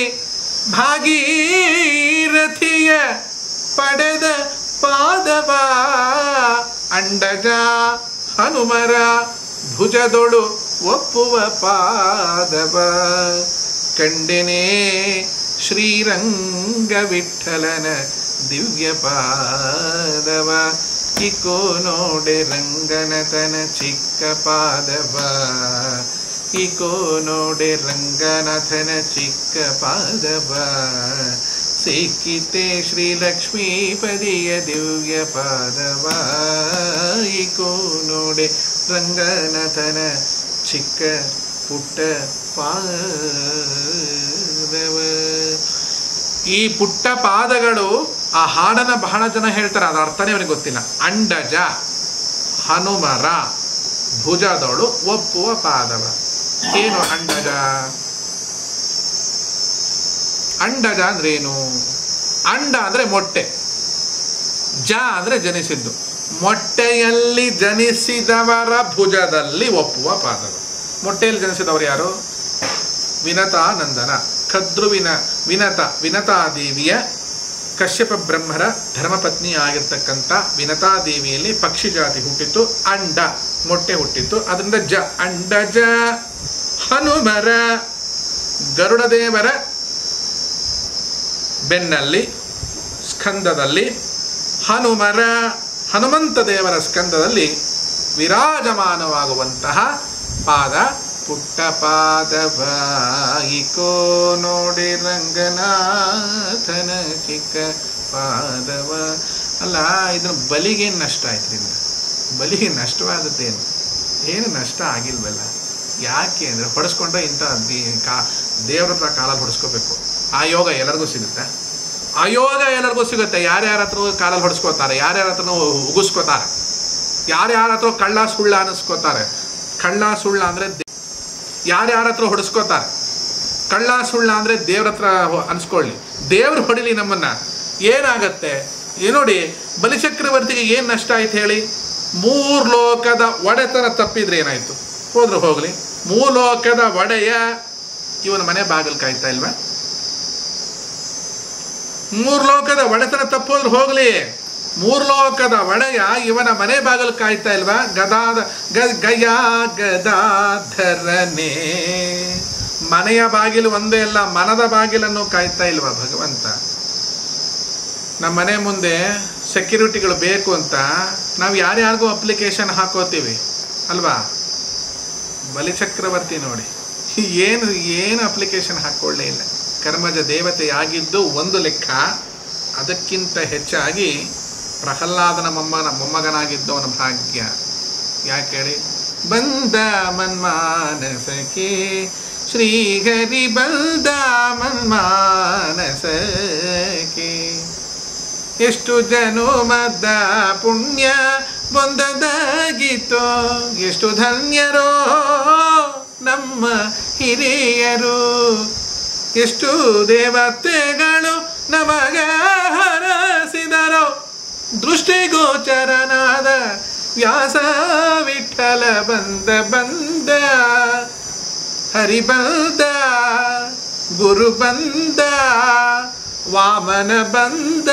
ಭಾಗೀರಥಿಯ ಪಡೆದ ಪಾದವ ಅಂಡಜ ಹನುಮರ ಭುಜದೊಳು ಒಪ್ಪುವ ಪಾದವ ಕಂಡೆನೇ ಶ್ರೀರಂಗ ವಿಠಲನ ದಿವ್ಯ ಪಾದವ ಇಕೋ ನೋಡೆ ರಂಗನತನ ಚಿಕ್ಕ ಪಾದವ ಇಕೋ ನೋಡೆ ರಂಗನಾಥನ ಚಿಕ್ಕ ಪಾದವ ಸಿಕ್ಕಿತೆ ಶ್ರೀಲಕ್ಷ್ಮೀಪದಿಯ ದಿವ್ಯ ಪಾದವ ಇಕೋ ನೋಡೆ ರಂಗನಾಥನ ಚಿಕ್ಕ ಪುಟ್ಟ ಪಾದವ ಈ ಪುಟ್ಟ ಪಾದಗಳು ಆ ಹಾಡನ ಬಹಳ ಜನ ಹೇಳ್ತಾರೆ ಅದ ಅರ್ಥನೇ ಅವನಿಗೆ ಗೊತ್ತಿಲ್ಲ ಅಂಡಜ ಹನುಮರ ಭುಜದೊಳು ಒಪ್ಪುವ ಪಾದವ ಏನು ಅಂಡಜ ಅಂಡಜ ಅಂದ್ರೆ ಏನು ಅಂಡ ಅಂದ್ರೆ ಮೊಟ್ಟೆ ಜ ಅಂದ್ರೆ ಜನಿಸಿದ್ದು ಮೊಟ್ಟೆಯಲ್ಲಿ ಜನಿಸಿದವರ ಭುಜದಲ್ಲಿ ಒಪ್ಪುವ ಪಾದವ ಮೊಟ್ಟೆಯಲ್ಲಿ ಜನಿಸಿದವರು ಯಾರು ವಿನತಾನಂದನ ಕದ್ರುವಿನ ವಿನತ ವಿನತಾದೇವಿಯ ಕಶ್ಯಪ ಬ್ರಹ್ಮರ ಧರ್ಮಪತ್ನಿ ಆಗಿರ್ತಕ್ಕಂಥ ವಿನತಾದೇವಿಯಲ್ಲಿ ಪಕ್ಷಿ ಜಾತಿ ಹುಟ್ಟಿತ್ತು ಅಂಡ ಮೊಟ್ಟೆ ಹುಟ್ಟಿತ್ತು ಅದರಿಂದ ಜ ಅಂಡಜ ಹನುಮರ ಗರುಡದೇವರ ಬೆನ್ನಲ್ಲಿ ಸ್ಕಂದದಲ್ಲಿ ಹನುಮರ ಹನುಮಂತ ದೇವರ ಸ್ಕಂದದಲ್ಲಿ ವಿರಾಜಮಾನವಾಗುವಂತಹ ಪಾದ ಪುಟ್ಟ ಪಾದವ ಇಕೋ ನೋಡಿ ರಂಗನಾಥನ ಚಿಕ್ಕ ಪಾದವ ಅಲ್ಲ ಇದನ್ನು ಬಲಿಗೇನು ನಷ್ಟ ಆಯ್ತು ಇದರಿಂದ ಬಲಿಗೆ ನಷ್ಟವಾದದ್ದೇನು ಏನು ನಷ್ಟ ಆಗಿಲ್ವಲ್ಲ ಯಾಕೆ ಅಂದರೆ ಹೊಡೆಸ್ಕೊಂಡ್ರೆ ಇಂಥ ದಿ- ಕಾ ದೇವ್ರ ಹತ್ರ ಕಾಲಲ್ಲಿ ಹೊಡೆಸ್ಕೋಬೇಕು ಆ ಯೋಗ ಎಲ್ಲರಿಗೂ ಸಿಗುತ್ತೆ ಆ ಯೋಗ ಎಲ್ಲರಿಗೂ ಸಿಗುತ್ತೆ ಯಾರ್ಯಾರ ಹತ್ರ ಕಾಲಲ್ಲಿ ಹೊಡೆಸ್ಕೋತಾರೆ ಯಾರ್ಯಾರ ಹತ್ರ ಉಗಿಸ್ಕೋತಾರೆ ಯಾರ್ಯಾರ ಹತ್ರ ಕಳ್ಳ ಸುಳ್ಳ ಅನ್ನಿಸ್ಕೋತಾರೆ ಕಳ್ಳ ಸುಳ್ಳ ಅಂದರೆ ಯಾರ್ಯಾರ ಹತ್ರ ಹೊಡೆಸ್ಕೋತಾರೆ ಕಳ್ಳ ಸುಳ್ಳ ಅಂದರೆ ದೇವ್ರ ಹತ್ರ ಹೊ- ಅನ್ಸ್ಕೊಳ್ಳಿ ದೇವ್ರು ಹೊಡಿಲಿ ನಮ್ಮನ್ನ ಏನಾಗತ್ತೆ ಏ ನೋಡಿ ಬಲಿಚಕ್ರವರ್ತಿಗೆ ಏನು ನಷ್ಟ ಆಯ್ತು ಹೇಳಿ ಮೂರ್ ಲೋಕದ ಒಡೆತನ ತಪ್ಪಿದ್ರೆ ಏನಾಯ್ತು ಹೋದ್ರೆ ಹೋಗ್ಲಿ ಮೂಲೋಕದ ಒಡೆಯ ಇವನ ಮನೆ ಬಾಗಿಲು ಕಾಯ್ತಾ ಇಲ್ವಾ ಮೂರ್ ಲೋಕದ ಒಡೆತನ ತಪ್ಪೋದ್ರೆ ಹೋಗ್ಲಿ ಮೂರ್ ಲೋಕದ ಒಡೆಯ ಇವನ ಮನೆ ಬಾಗಿಲು ಕಾಯ್ತಾ ಇಲ್ವಾ ಗದಾದ ಗ- ಗಯಾ ಗದಾಧರನೇ ಮನೆಯ ಬಾಗಿಲು ಒಂದೇ ಅಲ್ಲ ಮನದ ಬಾಗಿಲನ್ನು ಕಾಯ್ತಾ ಇಲ್ವಾ ಭಗವಂತ ನಮ್ಮ ಮನೆ ಮುಂದೆ ಸೆಕ್ಯೂರಿಟಿಗಳು ಬೇಕು ಅಂತ ನಾವು ಯಾರ್ಯಾರಿಗೂ ಅಪ್ಲಿಕೇಶನ್ ಹಾಕೋತೀವಿ ಅಲ್ವಾ ಬಲಿಚಕ್ರವರ್ತಿ ನೋಡಿ ಏನು ಏನು ಅಪ್ಲಿಕೇಶನ್ ಹಾಕೊಳ್ಳೇ ಇಲ್ಲ ಕರ್ಮಜ ದೇವತೆಯಾಗಿದ್ದು ಒಂದು ಲೆಕ್ಕ ಅದಕ್ಕಿಂತ ಹೆಚ್ಚಾಗಿ ಪ್ರಹ್ಲಾದನ ಮೊಮ್ಮನ ಮೊಮ್ಮಗನಾಗಿದ್ದವನ ಭಾಗ್ಯ ಯಾಕೆ ಹೇಳಿ ಬಂದ ಮನ್ಮಾನಸಕ್ಕೆ ಶ್ರೀಹರಿ ಬಂದ ಮನ್ಮಾನಸಕ್ಕೆ ಎಷ್ಟು ಜನುಮದ ಪುಣ್ಯ ಬಂದದಾಗಿತ್ತೋ ಎಷ್ಟು ಧನ್ಯರೋ ನಮ್ಮ ಹಿರಿಯರು ಎಷ್ಟು ದೇವತೆಗಳು ನಮಗ ಹರಸಿದರೋ ದೃಷ್ಟಿಗೋಚರನಾದ ವ್ಯಾಸ ವಿಠಲ ಬಂದ ಬಂದ ಹರಿ ಬಂದ ಗುರು ಬಂದ ವಾಮನ ಬಂದ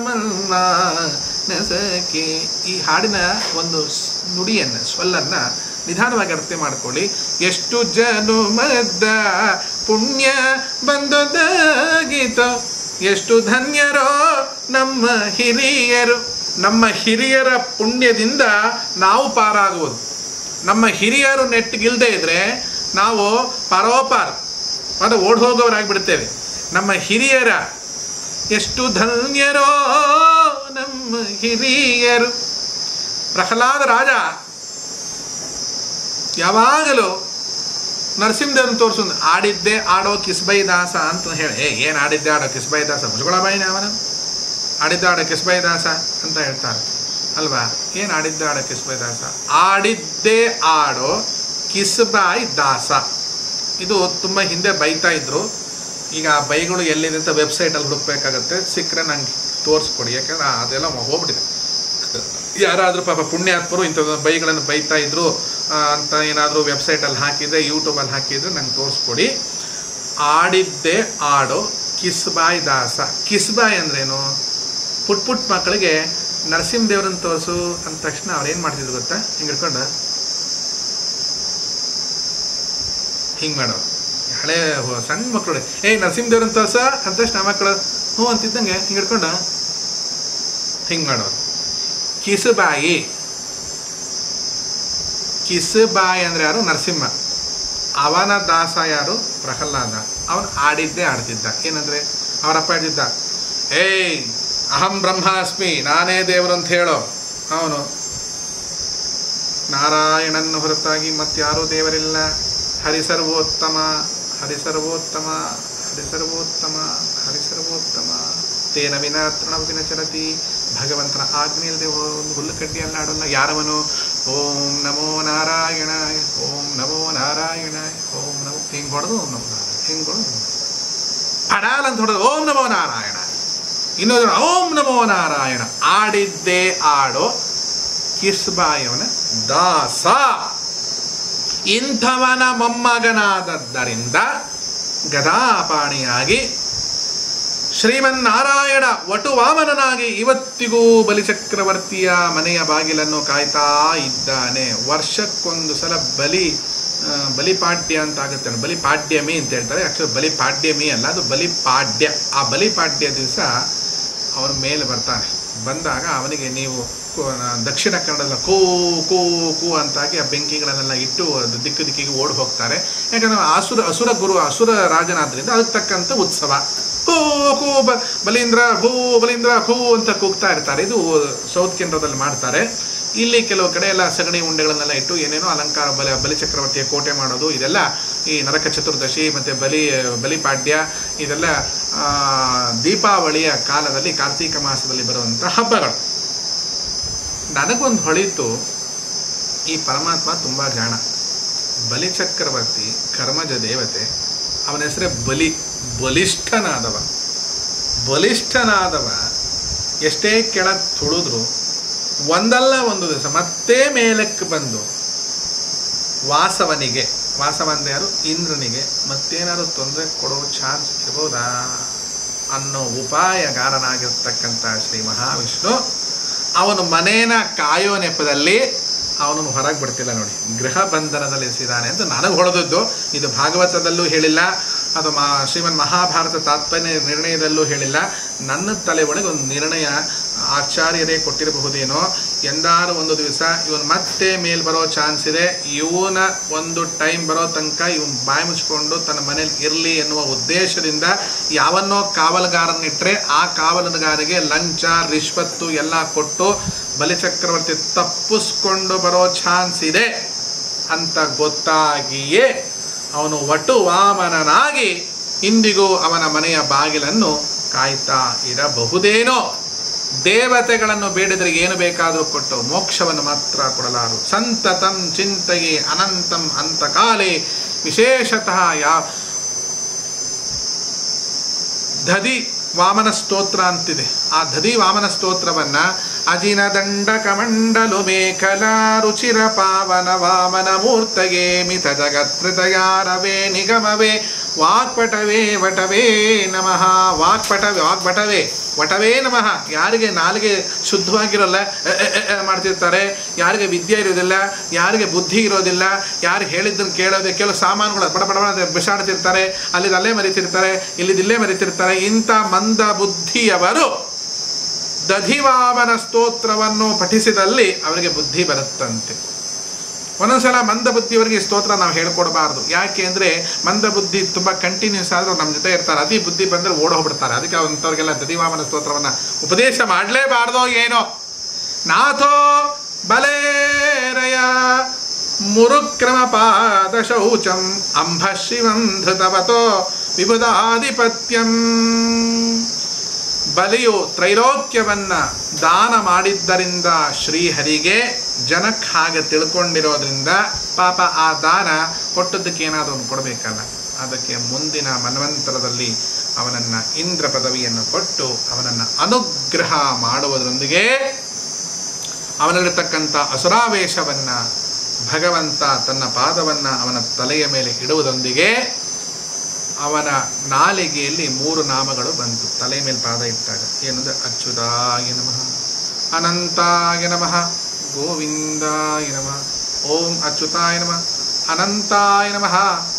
ಮನ್ಮಾನಸಕ್ಕೆ ಈ ಹಾಡಿನ ಒಂದು ಸ್- ನುಡಿಯನ್ನ ಸ್ವಲ್ಲನ್ನ ನಿಧಾನವಾಗಿ ಅರ್ಥ ಮಾಡ್ಕೊಳ್ಳಿ ಎಷ್ಟು ಜನುಮದ ಪುಣ್ಯ ಬಂದದಾಗಿತೋ ಎಷ್ಟು ಧನ್ಯರೋ ನಮ್ಮ ಹಿರಿಯರು ನಮ್ಮ ಹಿರಿಯರ ಪುಣ್ಯದಿಂದ ನಾವು ಪಾರಾಗುವುದು ನಮ್ಮ ಹಿರಿಯರು ನೆಟ್ಟಿಗಿಲ್ದೇ ಇದ್ರೆ ನಾವು ಪರೋಪಾರ್ ಅದು ಓಡ್ ಹೋಗೋರಾಗ್ಬಿಡ್ತೇವೆ ನಮ್ಮ ಹಿರಿಯರ ಎಷ್ಟು ಧನ್ಯರೋ ನಮ್ಮ ಹಿರಿಯರು ಪ್ರಹ್ಲಾದ ರಾಜ ಯಾವಾಗಲೂ ನರಸಿಂಹದೇವ್ರನ್ನ ತೋರಿಸು ಆಡಿದ್ದೆ ಆಡೋ ಕಿಸ್ಬೈ ದಾಸ ಅಂತ ಹೇಳಿ ಏ ಏನು ಆಡಿದ್ದೆ ಆಡೋ ಕಿಸ್ಬೈ ದಾಸ ಮುಜುಗಳಬಾಯಿನ ಅವನ ಆಡಿದ್ದ ಆಡೋ ಕಿಸ್ಬೈ ದಾಸ ಅಂತ ಹೇಳ್ತಾರೆ ಅಲ್ವಾ ಏನು ಆಡಿದ್ದೆ ಆಡೋ ಕಿಸ್ಬೈ ದಾಸ ಆಡಿದ್ದೇ ಆಡೋ ಕಿಸ್ಬಾಯ್ ದಾಸ ಇದು ತುಂಬ ಹಿಂದೆ ಬೈತಾ ಇದ್ರು ಈಗ ಆ ಬೈಗಳು ಎಲ್ಲಿದೆ ಅಂತ ವೆಬ್ಸೈಟಲ್ಲಿ ಹುಡುಕ್ಬೇಕಾಗತ್ತೆ ಸಿಕ್ಕರೆ ನಂಗೆ ತೋರಿಸ್ಕೊಡಿ ಯಾಕಂದ್ರೆ ಆ- ಅದೆಲ್ಲ ಹೋಗ್ಬಿಟ್ಟಿದೆ ಯಾರಾದರೂ ಪಾಪ ಪುಣ್ಯಾತ್ಮರು ಇಂಥ ಬೈಗಳನ್ನು ಬೈತಾ ಇದ್ರು ಆ, ಅಂತ ಏನಾದರೂ ವೆಬ್ಸೈಟಲ್ಲಿ ಹಾಕಿದ್ರೆ ಯೂಟ್ಯೂಬಲ್ಲಿ ಹಾಕಿದ್ರೆ ನಂಗೆ ತೋರಿಸ್ಕೊಡಿ ಆಡಿದ್ದೆ ಆಡೋ ಕಿಸ್ಬಾಯ್ ದಾಸ ಕಿಸ್ಬಾಯ್ ಅಂದ್ರೇನು ಪುಟ್ ಪುಟ್ ಮಕ್ಕಳಿಗೆ ನರಸಿಂಹದೇವ್ರನ್ನ ತೋರಿಸು ಅಂದ ತಕ್ಷಣ ಅವ್ರು ಏನು ಮಾಡ್ತಿದ್ರು ಗೊತ್ತಾ ಹಿಂಗೆ ಹಿಡ್ಕೊಂಡು ಹಿಂಗೆ ಮಾಡೋರು ಹಳೆ ಹೊ- ಸಣ್ಣ ಮಕ್ಕಳು ಏ ನರಸಿಂಹದೇವ್ರನ್ನ ತೋರ್ಸ ಅಂದ ತಕ್ಷಣ ಮಕ್ಕಳು ಹ್ಞೂ ಅಂತಿದ್ದಂಗೆ ಹಿಂಗೆ ಹಿಡ್ಕೊಂಡು ಹಿಂಗೆ ಮಾಡೋರು ಕಿಸುಬಾಯಿ ಕಿಸುಬಾಯಿ ಅಂದ್ರೆ ಯಾರು ನರಸಿಂಹ ಅವನ ದಾಸ ಯಾರು ಪ್ರಹ್ಲಾದ ಅವನು ಆಡಿದ್ದೇ ಆಡ್ತಿದ್ದ ಏನಂದ್ರೆ ಅವರಪ್ಪ ಹೇಳ್ತಿದ್ದ ಏಯ್ ಅಹಂ ಬ್ರಹ್ಮಾಸ್ಮಿ ನಾನೇ ದೇವರು ಅಂತ ಹೇಳೋ ಅವನು ನಾರಾಯಣನ್ನು ಹೊರತಾಗಿ ಮತ್ತಾರೂ ದೇವರಿಲ್ಲ ಹರಿಸರ್ವೋತ್ತಮ ಹರಿಸರ್ವೋತ್ತಮ ಹರಿಸರ್ವೋತ್ತಮ ಹರಿಸರ್ವೋತ್ತಮ ತೇನ ವಿನ ತೃಣವಿನ ಚರತಿ ಭಗವಂತನ ಆಜ್ಞೆ ಇಲ್ಲದೆ ಒಂದು ಹುಲ್ಲು ಕಡ್ಡಿಯಲ್ಲ ಆಡೋಲ್ಲ ಯಾರವನು ಓಂ ನಮೋ ನಾರಾಯಣಾಯ ಓಂ ನಮೋ ನಾರಾಯಣಾಯ ಓಂ ನಮೋ ಹಿಂಗೆ ಹೊಡೆದು ಓಂ ನಮೋ ನಾರಾಯಣ ಹಿಂಗೆ ಹೊಡೆದು ಅಡಾಲ್ ಅಂತ ಹೊಡೆದು ಓಂ ನಮೋ ನಾರಾಯಣ ಇನ್ನೊಂದು ಓಂ ನಮೋ ನಾರಾಯಣ ಆಡಿದ್ದೇ ಆಡೋ ಕಿಸ್ಬಾಯವನ ದಾಸ ಇಂಥವನ ಮೊಮ್ಮಗನಾದದ್ದರಿಂದ ಗದಾಪಾಣಿಯಾಗಿ ಶ್ರೀಮನ್ನಾರಾಯಣ ವಟುವಾಮನನಾಗಿ ಇವತ್ತಿಗೂ ಬಲಿಚಕ್ರವರ್ತಿಯ ಮನೆಯ ಬಾಗಿಲನ್ನು ಕಾಯ್ತಾ ಇದ್ದಾನೆ ವರ್ಷಕ್ಕೊಂದು ಸಲ ಬಲಿ ಆ, ಬಲಿಪಾಡ್ಯ ಅಂತ ಆಗುತ್ತೆ ಬಲಿಪಾಡ್ಯಮಿ ಅಂತ ಹೇಳ್ತಾರೆ ಆಕ್ಚುಲಿ ಬಲಿಪಾಡ್ಯಮಿ ಅಲ್ಲ ಅದು ಬಲಿಪಾಡ್ಯ ಆ ಬಲಿಪಾಡ್ಯ ದಿವಸ ಅವನ ಮೇಲೆ ಬರ್ತಾನೆ ಬಂದಾಗ ಅವನಿಗೆ ನೀವು ಕು- ದಕ್ಷಿಣ ಕನ್ನಡದ ಕೂ ಕೂ ಕೂ ಅಂತಾಗಿ ಆ ಬೆಂಕಿಗಳನ್ನೆಲ್ಲ ಇಟ್ಟು ಅದು ದಿಕ್ಕು ದಿಕ್ಕಿಗೆ ಓಡಿ ಹೋಗ್ತಾರೆ ಯಾಕಂದ್ರೆ ಅಸುರ ಅಸುರ ಗುರು ಅಸುರ ರಾಜನಾದ್ರಿಂದ ಅದಕ್ಕೆ ತಕ್ಕಂಥ ಉತ್ಸವ ಕೂ ಕೂ ಬ ಬಲೀಂದ್ರ ಭೂ ಬಲೀಂದ್ರ ಖೂ ಅಂತ ಕೂಗ್ತಾ ಇರ್ತಾರೆ ಇದು ಸೌತ್ ಕೇಂದ್ರದಲ್ಲಿ ಮಾಡ್ತಾರೆ ಇಲ್ಲಿ ಕೆಲವು ಕಡೆ ಎಲ್ಲ ಸಗಣಿ ಉಂಡೆಗಳನ್ನೆಲ್ಲ ಇಟ್ಟು ಏನೇನೋ ಅಲಂಕಾರ ಬಲಿ ಬಲಿಚಕ್ರವರ್ತಿಯ ಕೋಟೆ ಮಾಡೋದು ಇದೆಲ್ಲ ಈ ನರಕ ಚತುರ್ದಶಿ ಮತ್ತು ಬಲಿ ಬಲಿಪಾಡ್ಯ ಇದೆಲ್ಲ ಆ, ದೀಪಾವಳಿಯ ಕಾಲದಲ್ಲಿ ಕಾರ್ತೀಕ ಮಾಸದಲ್ಲಿ ಬರುವಂಥ ಹಬ್ಬಗಳು ನನಗೊಂದು ಹೊಳಿತು ಈ ಪರಮಾತ್ಮ ತುಂಬ ಜಾಣ ಬಲಿಚಕ್ರವರ್ತಿ ಕರ್ಮಜ ದೇವತೆ ಅವನ ಹೆಸರೇ ಬಲಿ ಬಲಿಷ್ಠನಾದವ ಬಲಿಷ್ಠನಾದವ ಎಷ್ಟೇ ಕೆಳಗೆ ತುಳಿದ್ರು ಒಂದಲ್ಲ ಒಂದು ದಿವಸ ಮತ್ತೆ ಮೇಲಕ್ಕೆ ಬಂದು ವಾಸವನಿಗೆ ವಾಸವ ಅಂದ್ರೆ ಯಾರು ಇಂದ್ರನಿಗೆ ಮತ್ತೇನಾದ್ರು ತೊಂದರೆ ಕೊಡೋ ಚಾನ್ಸ್ ಇರ್ಬೋದಾ ಅನ್ನೋ ಉಪಾಯಗಾರನಾಗಿರ್ತಕ್ಕಂಥ ಶ್ರೀ ಮಹಾವಿಷ್ಣು ಅವನು ಮನೇನ ಕಾಯೋ ನೆಪದಲ್ಲಿ ಅವನನ್ನು ಹೊರಗೆ ಬಿಡ್ತಿಲ್ಲ ನೋಡಿ ಗೃಹ ಬಂಧನದಲ್ಲಿ ಇರಿಸಿದ್ದಾನೆ ಅಂತ ನನಗೆ ಹೊಡೆದದ್ದು ಇದು ಭಾಗವತದಲ್ಲೂ ಹೇಳಿಲ್ಲ ಅದು ಮಾ ಶ್ರೀಮನ್ ಮಹಾಭಾರತ ತಾತ್ಪರ್ಯ ನಿರ್ಣಯದಲ್ಲೂ ಹೇಳಿಲ್ಲ ನನ್ನ ತಲೆ ಒಳಗೆ ಒಂದು ನಿರ್ಣಯ ಆಚಾರ್ಯರೇ ಕೊಟ್ಟಿರಬಹುದೇನೋ ಎಂದಾರು ಒಂದು ದಿವಸ ಇವನು ಮತ್ತೆ ಮೇಲ್ ಬರೋ ಚಾನ್ಸ್ ಇದೆ ಇವನ ಒಂದು ಟೈಮ್ ಬರೋ ತನಕ ಇವನ್ ಬಾಯಿ ಮುಚ್ಕೊಂಡು ತನ್ನ ಮನೇಲಿ ಇರಲಿ ಎನ್ನುವ ಉದ್ದೇಶದಿಂದ ಯಾವನ್ನೋ ಕಾವಲುಗಾರನಿಟ್ಟರೆ ಆ ಕಾವಲುಗಾರಿಗೆ ಲಂಚ ರಿಶ್ವತ್ತು ಎಲ್ಲ ಕೊಟ್ಟು ಬಲಿಚಕ್ರವರ್ತಿ ತಪ್ಪಿಸ್ಕೊಂಡು ಬರೋ ಚಾನ್ಸ್ ಇದೆ ಅಂತ ಗೊತ್ತಾಗಿಯೇ ಅವನು ವಟು ವಾಮನನಾಗಿ ಇಂದಿಗೂ ಅವನ ಮನೆಯ ಬಾಗಿಲನ್ನು ಕಾಯ್ತಾ ಇರಬಹುದೇನೋ ದೇವತೆಗಳನ್ನು ಬೇಡಿದರೆ ಏನು ಬೇಕಾದರೂ ಕೊಟ್ಟು ಮೋಕ್ಷವನ್ನು ಮಾತ್ರ ಕೊಡಲಾರು ಸಂತತಂ ಚಿಂತೆಗೆ ಅನಂತಂ ಅಂತಕಾಲೇ ವಿಶೇಷತಃ ಯಾ ದಧಿ ವಾಮನ ಸ್ತೋತ್ರ ಅಂತಿದೆ ಆ ದಧಿ ವಾಮನ ಸ್ತೋತ್ರವನ್ನ ಅಜಿನ ದಂಡ ಕಮಂಡಲು ಮೇಖಲಾ ರುಚಿರ ಪಾವನ ವಾಮನ ಮೂರ್ತಗೆ ಮಿತ ಜಗತ್ಕೃತಯಾರವೇ ನಿಗಮವೇ ವಾಕ್ಪಟವೇ ವಟವೇ ನಮಃ ವಾಕ್ಪಟವೇ ವಾಗ್ಭಟವೇ ವಟವೇ ನಮಃ ಯಾರಿಗೆ ನಾಲಿಗೆ ಶುದ್ಧವಾಗಿರೋಲ್ಲ ಎ, ಎ, ಎ, ಎ ಮಾಡ್ತಿರ್ತಾರೆ ಯಾರಿಗೆ ವಿದ್ಯೆ ಇರೋದಿಲ್ಲ ಯಾರಿಗೆ ಬುದ್ಧಿ ಇರೋದಿಲ್ಲ ಯಾರು ಹೇಳಿದ್ದನ್ನು ಕೇಳೋದೆ ಕೆಲವು ಸಾಮಾನುಗಳು ಬಡ ಬಡ ಬಡ ಅಂತ ಬಿಸಾಡ್ತಿರ್ತಾರೆ ಅಲ್ಲಿದ್ದು ಅಲ್ಲೇ ಮರಿತಿರ್ತಾರೆ ಇಲ್ಲಿದ್ದು ಇಲ್ಲೇ ಮರಿತಿರ್ತಾರೆ ಇಂಥ ಮಂದ ಬುದ್ಧಿಯವರು ದಧಿವಾಮನ ಸ್ತೋತ್ರವನ್ನು ಪಠಿಸಿದಲ್ಲಿ ಅವರಿಗೆ ಬುದ್ಧಿ ಬರುತ್ತಂತೆ ಒಂದೊಂದ್ಸಲ ಮಂದ ಬುದ್ಧಿಯವರಿಗೆ ಈ ಸ್ತೋತ್ರ ನಾವು ಹೇಳ್ಕೊಡ್ಬಾರ್ದು ಯಾಕೆ ಅಂದರೆ ಮಂದ ಬುದ್ಧಿ ತುಂಬ ಕಂಟಿನ್ಯೂಸ್ ಆದರೂ ನಮ್ಮ ಜೊತೆ ಇರ್ತಾರೆ ಅತಿ ಬುದ್ಧಿ ಬಂದರೆ ಓಡ್ ಹೋಗ್ಬಿಡ್ತಾರೆ ಅದಕ್ಕೆ ಅಂಥವ್ರಿಗೆಲ್ಲ ದಧಿವಾಮನ ಸ್ತೋತ್ರವನ್ನು ಉಪದೇಶ ಮಾಡಲೇಬಾರ್ದೋ ಏನೋ ನಾಥೋ ಬಲೇರಯ ಮುರುಕ್ರಮ ಪಾದ ಶೌಚಂ ಅಂಬ ಶಿವಂ ಧೃತವತೋ ವಿಬುಧಾಧಿಪತ್ಯಂ ಬಲಿಯು ತ್ರೈಲೋಕ್ಯವನ್ನ ದಾನ ಮಾಡಿದ್ದರಿಂದ ಶ್ರೀಹರಿಗೆ ಜನಕ್ಕೆ ಹಾಗೆ ತಿಳ್ಕೊಂಡಿರೋದ್ರಿಂದ ಪಾಪ ಆ ದಾನ ಕೊಟ್ಟದ್ದಕ್ಕೆ ಏನಾದರೂ ಒಂದು ಕೊಡಬೇಕಲ್ಲ ಅದಕ್ಕೆ ಮುಂದಿನ ಮನ್ವಂತರದಲ್ಲಿ ಅವನನ್ನು ಇಂದ್ರ ಪದವಿಯನ್ನು ಕೊಟ್ಟು ಅವನನ್ನು ಅನುಗ್ರಹ ಮಾಡುವುದರೊಂದಿಗೆ ಅವನಲ್ಲಿರ್ತಕ್ಕಂಥ ಅಸುರಾವೇಶವನ್ನು ಭಗವಂತ ತನ್ನ ಪಾದವನ್ನು ಅವನ ತಲೆಯ ಮೇಲೆ ಇಡುವುದರೊಂದಿಗೆ ಅವನ ನಾಲಿಗೆಯಲ್ಲಿ ಮೂರು ನಾಮಗಳು ಬಂತು ತಲೆ ಮೇಲೆ ಪಾದ ಇಟ್ಟಾಗ ಏನಂದ್ರೆ ಅಚ್ಯುತಾಯ ನಮಃ ಅನಂತಾಯ ನಮಃ ಗೋವಿಂದಾಯ ನಮಃ ಓಂ ಅಚ್ಯುತಾಯ ನಮಃ ಅನಂತಾಯ ನಮಃ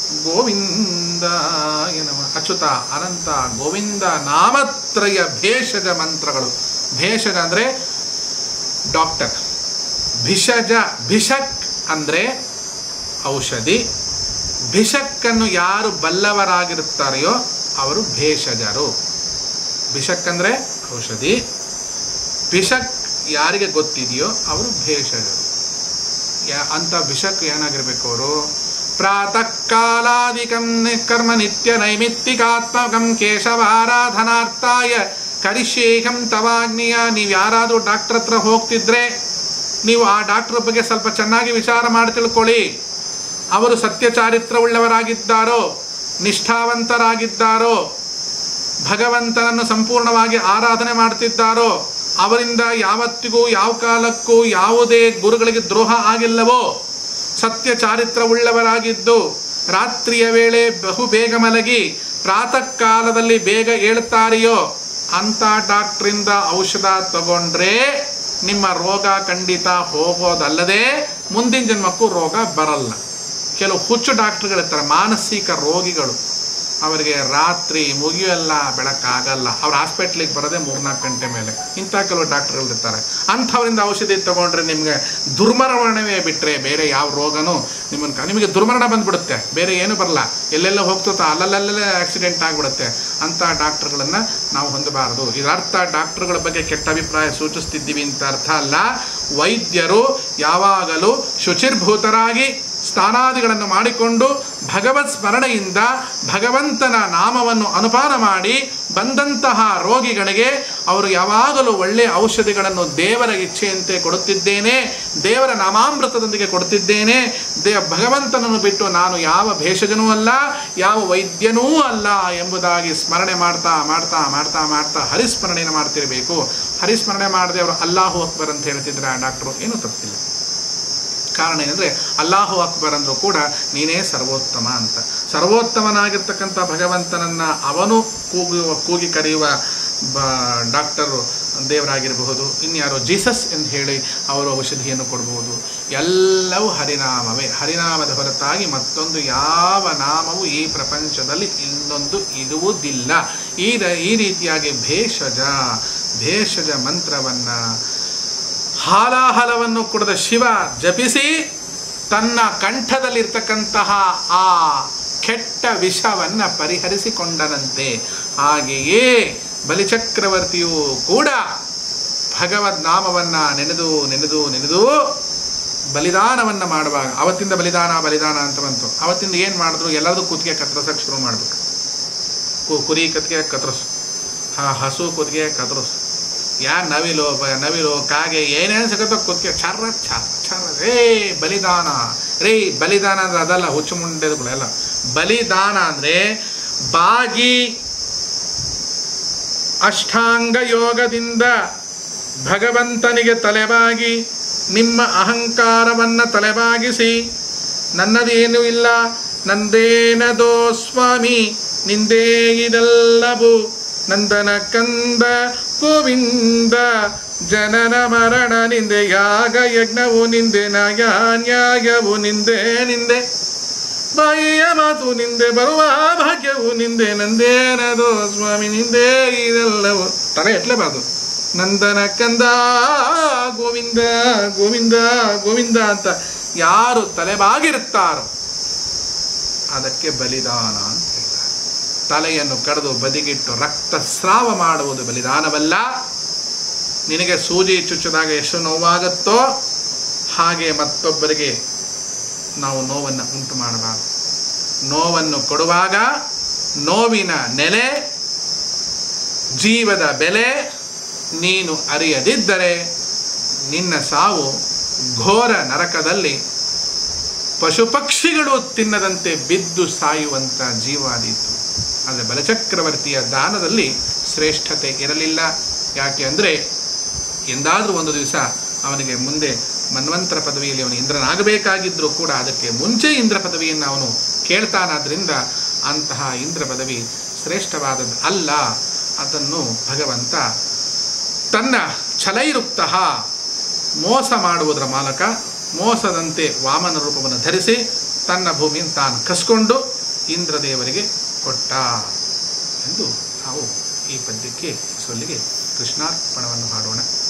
ಗೋವಿಂದಾಯ ನಮಃ ಅಚ್ಯುತ ಅನಂತ ಗೋವಿಂದ ನಾಮತ್ರಯ ಭೇಷಜ ಮಂತ್ರಗಳು ಭೇಷಜ ಅಂದರೆ ಡಾಕ್ಟರ್ ಭಿಷಜ ಭಿಷಕ್ ಅಂದರೆ ಔಷಧಿ ಭಿಷಕ್ಕನ್ನು ಯಾರು ಬಲ್ಲವರಾಗಿರುತ್ತಾರೆಯೋ ಅವರು ಭೇಷಜರು ಭಿಷಕ್ ಅಂದರೆ ಔಷಧಿ ಭಿಷಕ್ ಯಾರಿಗೆ ಗೊತ್ತಿದೆಯೋ ಅವರು ಭೇಷಜರು ಯಾ ಅಂತ ಭಿಷಕ್ ಏನಾಗಿರ್ಬೇಕು ಅವರು ಪ್ರಾತಃ ಕಾಲಾದಿಕಂ ಕರ್ಮ ನಿತ್ಯ ನೈಮಿತ್ತಿಕಾತ್ಮಕಂ ಕೇಶವಾರಾಧನಾರ್ಥಾಯ ಕರಿಷ್ಯೇಹಂ ತವಾಗ್ನಿಯ ನೀವು ಯಾರಾದರೂ ಡಾಕ್ಟರ್ ಹತ್ರ ಹೋಗ್ತಿದ್ರೆ ನೀವು ಆ ಡಾಕ್ಟರ್ ಬಗ್ಗೆ ಸ್ವಲ್ಪ ಚೆನ್ನಾಗಿ ವಿಚಾರ ಮಾಡಿ ತಿಳ್ಕೊಳ್ಳಿ ಅವರು ಸತ್ಯ ಚಾರಿತ್ರವುಳ್ಳವರಾಗಿದ್ದಾರೋ ನಿಷ್ಠಾವಂತರಾಗಿದ್ದಾರೋ ಭಗವಂತನನ್ನು ಸಂಪೂರ್ಣವಾಗಿ ಆರಾಧನೆ ಮಾಡ್ತಿದ್ದಾರೋ ಅವರಿಂದ ಯಾವತ್ತಿಗೂ ಯಾವ ಕಾಲಕ್ಕೂ ಯಾವುದೇ ಗುರುಗಳಿಗೆ ದ್ರೋಹ ಆಗಿಲ್ಲವೋ ಸತ್ಯ ಚಾರಿತ್ರವುಳ್ಳವರಾಗಿದ್ದು ರಾತ್ರಿಯ ವೇಳೆ ಬಹು ಬೇಗ ಮಲಗಿ ಪ್ರಾತಃ ಕಾಲದಲ್ಲಿ ಬೇಗ ಏಳುತ್ತಾರೆಯೋ ಅಂತ ಡಾಕ್ಟ್ರಿಂದ ಔಷಧ ತಗೊಂಡ್ರೆ ನಿಮ್ಮ ರೋಗ ಖಂಡಿತ ಹೋಗೋದಲ್ಲದೆ ಮುಂದಿನ ಜನ್ಮಕ್ಕೂ ರೋಗ ಬರಲ್ಲ ಕೆಲವು ಹುಚ್ಚು ಡಾಕ್ಟ್ರುಗಳಿರ್ತಾರೆ ಮಾನಸಿಕ ರೋಗಿಗಳು ಅವರಿಗೆ ರಾತ್ರಿ ಮುಗಿಯಲ್ಲ ಬೆಳಕಾಗಲ್ಲ ಅವ್ರ ಹಾಸ್ಪಿಟ್ಲಿಗೆ ಬರೋದೇ ಮೂರ್ನಾಲ್ಕು ಗಂಟೆ ಮೇಲೆ ಇಂಥ ಕೆಲವು ಡಾಕ್ಟ್ರುಗಳಿರ್ತಾರೆ ಅಂಥವರಿಂದ ಔಷಧಿ ತಗೊಂಡ್ರೆ ನಿಮಗೆ ದುರ್ಮರಣವೇ ಬಿಟ್ಟರೆ ಬೇರೆ ಯಾವ ರೋಗನೂ ನಿಮ್ಮನ್ನು ನಿಮಗೆ ದುರ್ಮರಣ ಬಂದ್ಬಿಡುತ್ತೆ ಬೇರೆ ಏನು ಬರಲ್ಲ ಎಲ್ಲೆಲ್ಲ ಹೋಗ್ತೋ ಅಲ್ಲಲ್ಲಲ್ಲೇ ಆಕ್ಸಿಡೆಂಟ್ ಆಗಿಬಿಡುತ್ತೆ ಅಂಥ ಡಾಕ್ಟ್ರುಗಳನ್ನು ನಾವು ಹೊಂದಬಾರದು ಇದರ ಅರ್ಥ ಡಾಕ್ಟ್ರುಗಳ ಬಗ್ಗೆ ಕೆಟ್ಟ ಅಭಿಪ್ರಾಯ ಸೂಚಿಸ್ತಿದ್ದೀವಿ ಅಂತ ಅರ್ಥ ಅಲ್ಲ ವೈದ್ಯರು ಯಾವಾಗಲೂ ಶುಚಿರ್ಭೂತರಾಗಿ ಸ್ನಾನಾದಿಗಳನ್ನು ಮಾಡಿಕೊಂಡು ಭಗವತ್ ಸ್ಮರಣೆಯಿಂದ ಭಗವಂತನ ನಾಮವನ್ನು ಅನುಪಾನ ಮಾಡಿ ಬಂದಂತಹ ರೋಗಿಗಳಿಗೆ ಅವರು ಯಾವಾಗಲೂ ಒಳ್ಳೆಯ ಔಷಧಿಗಳನ್ನು ದೇವರ ಇಚ್ಛೆಯಂತೆ ಕೊಡುತ್ತಿದ್ದೇನೆ ದೇವರ ನಾಮಾಮೃತದೊಂದಿಗೆ ಕೊಡುತ್ತಿದ್ದೇನೆ ದೇ ಭಗವಂತನನ್ನು ಬಿಟ್ಟು ನಾನು ಯಾವ ಭೇಷಜನೂ ಅಲ್ಲ ಯಾವ ವೈದ್ಯನೂ ಅಲ್ಲ ಎಂಬುದಾಗಿ ಸ್ಮರಣೆ ಮಾಡ್ತಾ ಮಾಡ್ತಾ ಮಾಡ್ತಾ ಮಾಡ್ತಾ ಹರಿಸ್ಮರಣೆಯನ್ನು ಮಾಡ್ತಿರಬೇಕು ಹರಿಸ್ಮರಣೆ ಮಾಡದೆ ಅವರು ಅಲ್ಲಾಹು ಅಕ್ಬರ್ ಅಂತ ಹೇಳ್ತಿದ್ರೆ ಆ ಡಾಕ್ಟ್ರು ಏನೂ ತಪ್ಪಿಲ್ಲ ಕಾರಣ ಏನಂದರೆ ಅಲ್ಲಾಹು ಅಕ್ಬರ್ ಅಂದರೂ ಕೂಡ ನೀನೇ ಸರ್ವೋತ್ತಮ ಅಂತ ಸರ್ವೋತ್ತಮನಾಗಿರ್ತಕ್ಕಂಥ ಭಗವಂತನನ್ನು ಅವನು ಕೂಗುವ ಕೂಗಿ ಕರೆಯುವ ಬ ಡಾಕ್ಟರು ದೇವರಾಗಿರಬಹುದು ಇನ್ಯಾರೋ ಜೀಸಸ್ ಎಂದು ಹೇಳಿ ಅವರು ಔಷಧಿಯನ್ನು ಕೊಡಬಹುದು ಎಲ್ಲವೂ ಹರಿನಾಮವೇ ಹರಿನಾಮದ ಹೊರತಾಗಿ ಮತ್ತೊಂದು ಯಾವ ನಾಮವು ಈ ಪ್ರಪಂಚದಲ್ಲಿ ಇನ್ನೊಂದು ಇರುವುದಿಲ್ಲ ಈ ರ- ಈ ರೀತಿಯಾಗಿ ಭೇಷಜ ಭೇಷಜ ಮಂತ್ರವನ್ನು ಹಾಲಾಹಲವನ್ನು ಕುಡಿದ ಶಿವ ಜಪಿಸಿ ತನ್ನ ಕಂಠದಲ್ಲಿರ್ತಕ್ಕಂತಹ ಆ ಕೆಟ್ಟ ವಿಷವನ್ನು ಪರಿಹರಿಸಿಕೊಂಡನಂತೆ ಹಾಗೆಯೇ ಬಲಿಚಕ್ರವರ್ತಿಯು ಕೂಡ ಭಗವದ್ ನಾಮವನ್ನು ನೆನೆದು ನೆನೆದು ನೆನೆದು ಬಲಿದಾನವನ್ನು ಮಾಡುವಾಗ ಅವತ್ತಿಂದ ಬಲಿದಾನ ಬಲಿದಾನ ಅಂತ ಬಂತು ಅವತ್ತಿಂದ ಏನು ಮಾಡಿದ್ರು ಎಲ್ಲರದು ಕುತ್ತಿಗೆ ಕತ್ತರಿಸಕ್ಕೆ ಶುರು ಮಾಡಬೇಕು ಕು- ಕುರಿ ಕತ್ತಿಗೆ ಕತ್ತರಿಸು ಹ- ಹಸು ಕುತ್ತಿಗೆ ಕತ್ತರಿಸು ಯಾ ನವಿಲು ಬ ನವಿಲು ಕಾಗೆ ಏನೇನು ಸಿಗುತ್ತೋ ಕುತ್ತಿಗೆ ಚರ್ರ ಛ ಚರ್ರ ರೇ ಬಲಿದಾನ ರೇ ಬಲಿದಾನ ಅಂದ್ರೆ ಅದಲ್ಲ ಹುಚ್ಚು ಮುಂಡೆಗಳು ಎಲ್ಲ ಬಲಿದಾನ ಅಂದರೆ ಬಾಗಿ ಅಷ್ಟಾಂಗ ಯೋಗದಿಂದ ಭಗವಂತನಿಗೆ ತಲೆಬಾಗಿ ನಿಮ್ಮ ಅಹಂಕಾರವನ್ನು ತಲೆಬಾಗಿಸಿ ನನ್ನದೇನೂ ಇಲ್ಲ ನಂದೇನದೋ ಸ್ವಾಮಿ ನಿಂದೇ ಇದೆಲ್ಲವು ನಂದನ ಕಂದ ಗೋವಿಂದ ಜನನ ಮರಣ ನಿಂದೆ ಯಾಗ ಯಜ್ಞವು ನಿಂದೆ ನಯ ನ್ಯಾಯವು ನಿಂದೆ ನಿಂದೆ ಬಾಯಿಯ ಮಾತು ನಿಂದೆ ಬರುವ ಭಾಗ್ಯವು ನಿಂದೆ ನಂದೇನದು ಸ್ವಾಮಿ ನಿಂದೆ ಇದೆಲ್ಲವು ತಲೆ ಎಟ್ಲೇಬಾರ್ದು ನಂದನ ಕಂದ ಗೋವಿಂದ ಗೋವಿಂದ ಗೋವಿಂದ ಅಂತ ಯಾರು ತಲೆಬಾಗಿರುತ್ತಾರೋ ಅದಕ್ಕೆ ಬಲಿದಾನ ಅಂತ ಹೇಳ್ತಾರೆ ತಲೆಯನ್ನು ಕಡಿದು ಬದಿಗಿಟ್ಟು ರಕ್ತಸ್ರಾವ ಮಾಡುವುದು ಬಲಿದಾನವಲ್ಲ ನಿನಗೆ ಸೂಜಿ ಚುಚ್ಚಿದಾಗ ಎಷ್ಟು ನೋವಾಗುತ್ತೋ ಹಾಗೆ ಮತ್ತೊಬ್ಬರಿಗೆ ನಾವು ನೋವನ್ನು ಉಂಟು ಮಾಡಬಾರದು ನೋವನ್ನು ಕೊಡುವಾಗ ನೋವಿನ ನೆಲೆ ಜೀವದ ಬೆಲೆ ನೀನು ಅರಿಯದಿದ್ದರೆ ನಿನ್ನ ಸಾವು ಘೋರ ನರಕದಲ್ಲಿ ಪಶು ಪಕ್ಷಿಗಳು ತಿನ್ನದಂತೆ ಬಿದ್ದು ಸಾಯುವಂಥ ಜೀವ ಆದೀತು ಆದರೆ ಬಲಚಕ್ರವರ್ತಿಯ ದಾನದಲ್ಲಿ ಶ್ರೇಷ್ಠತೆ ಇರಲಿಲ್ಲ ಯಾಕೆ ಅಂದರೆ ಎಂದಾದರೂ ಒಂದು ದಿವಸ ಅವನಿಗೆ ಮುಂದೆ ಮನ್ವಂತರ ಪದವಿಯಲ್ಲಿ ಅವನು ಇಂದ್ರನಾಗಬೇಕಾಗಿದ್ದರೂ ಕೂಡ ಅದಕ್ಕೆ ಮುಂಚೆ ಇಂದ್ರ ಪದವಿಯನ್ನು ಅವನು ಕೇಳ್ತಾನಾದ್ರಿಂದ ಅಂತಹ ಇಂದ್ರ ಪದವಿ ಶ್ರೇಷ್ಠವಾದದ್ದು ಅಲ್ಲ ಅದನ್ನು ಭಗವಂತ ತನ್ನ ಛಲೈರುಕ್ತ ಮೋಸ ಮಾಡುವುದರ ಮೂಲಕ ಮೋಸದಂತೆ ವಾಮನ ರೂಪವನ್ನು ಧರಿಸಿ ತನ್ನ ಭೂಮಿಯನ್ನು ತಾನು ಕಸ್ಕೊಂಡು ಇಂದ್ರದೇವರಿಗೆ ಕೊಟ್ಟ ಎಂದು ನಾವು ಈ ಪದ್ಯಕ್ಕೆ ಸೊಲ್ಲಿಗೆ ಕೃಷ್ಣಾರ್ಪಣವನ್ನು ಮಾಡೋಣ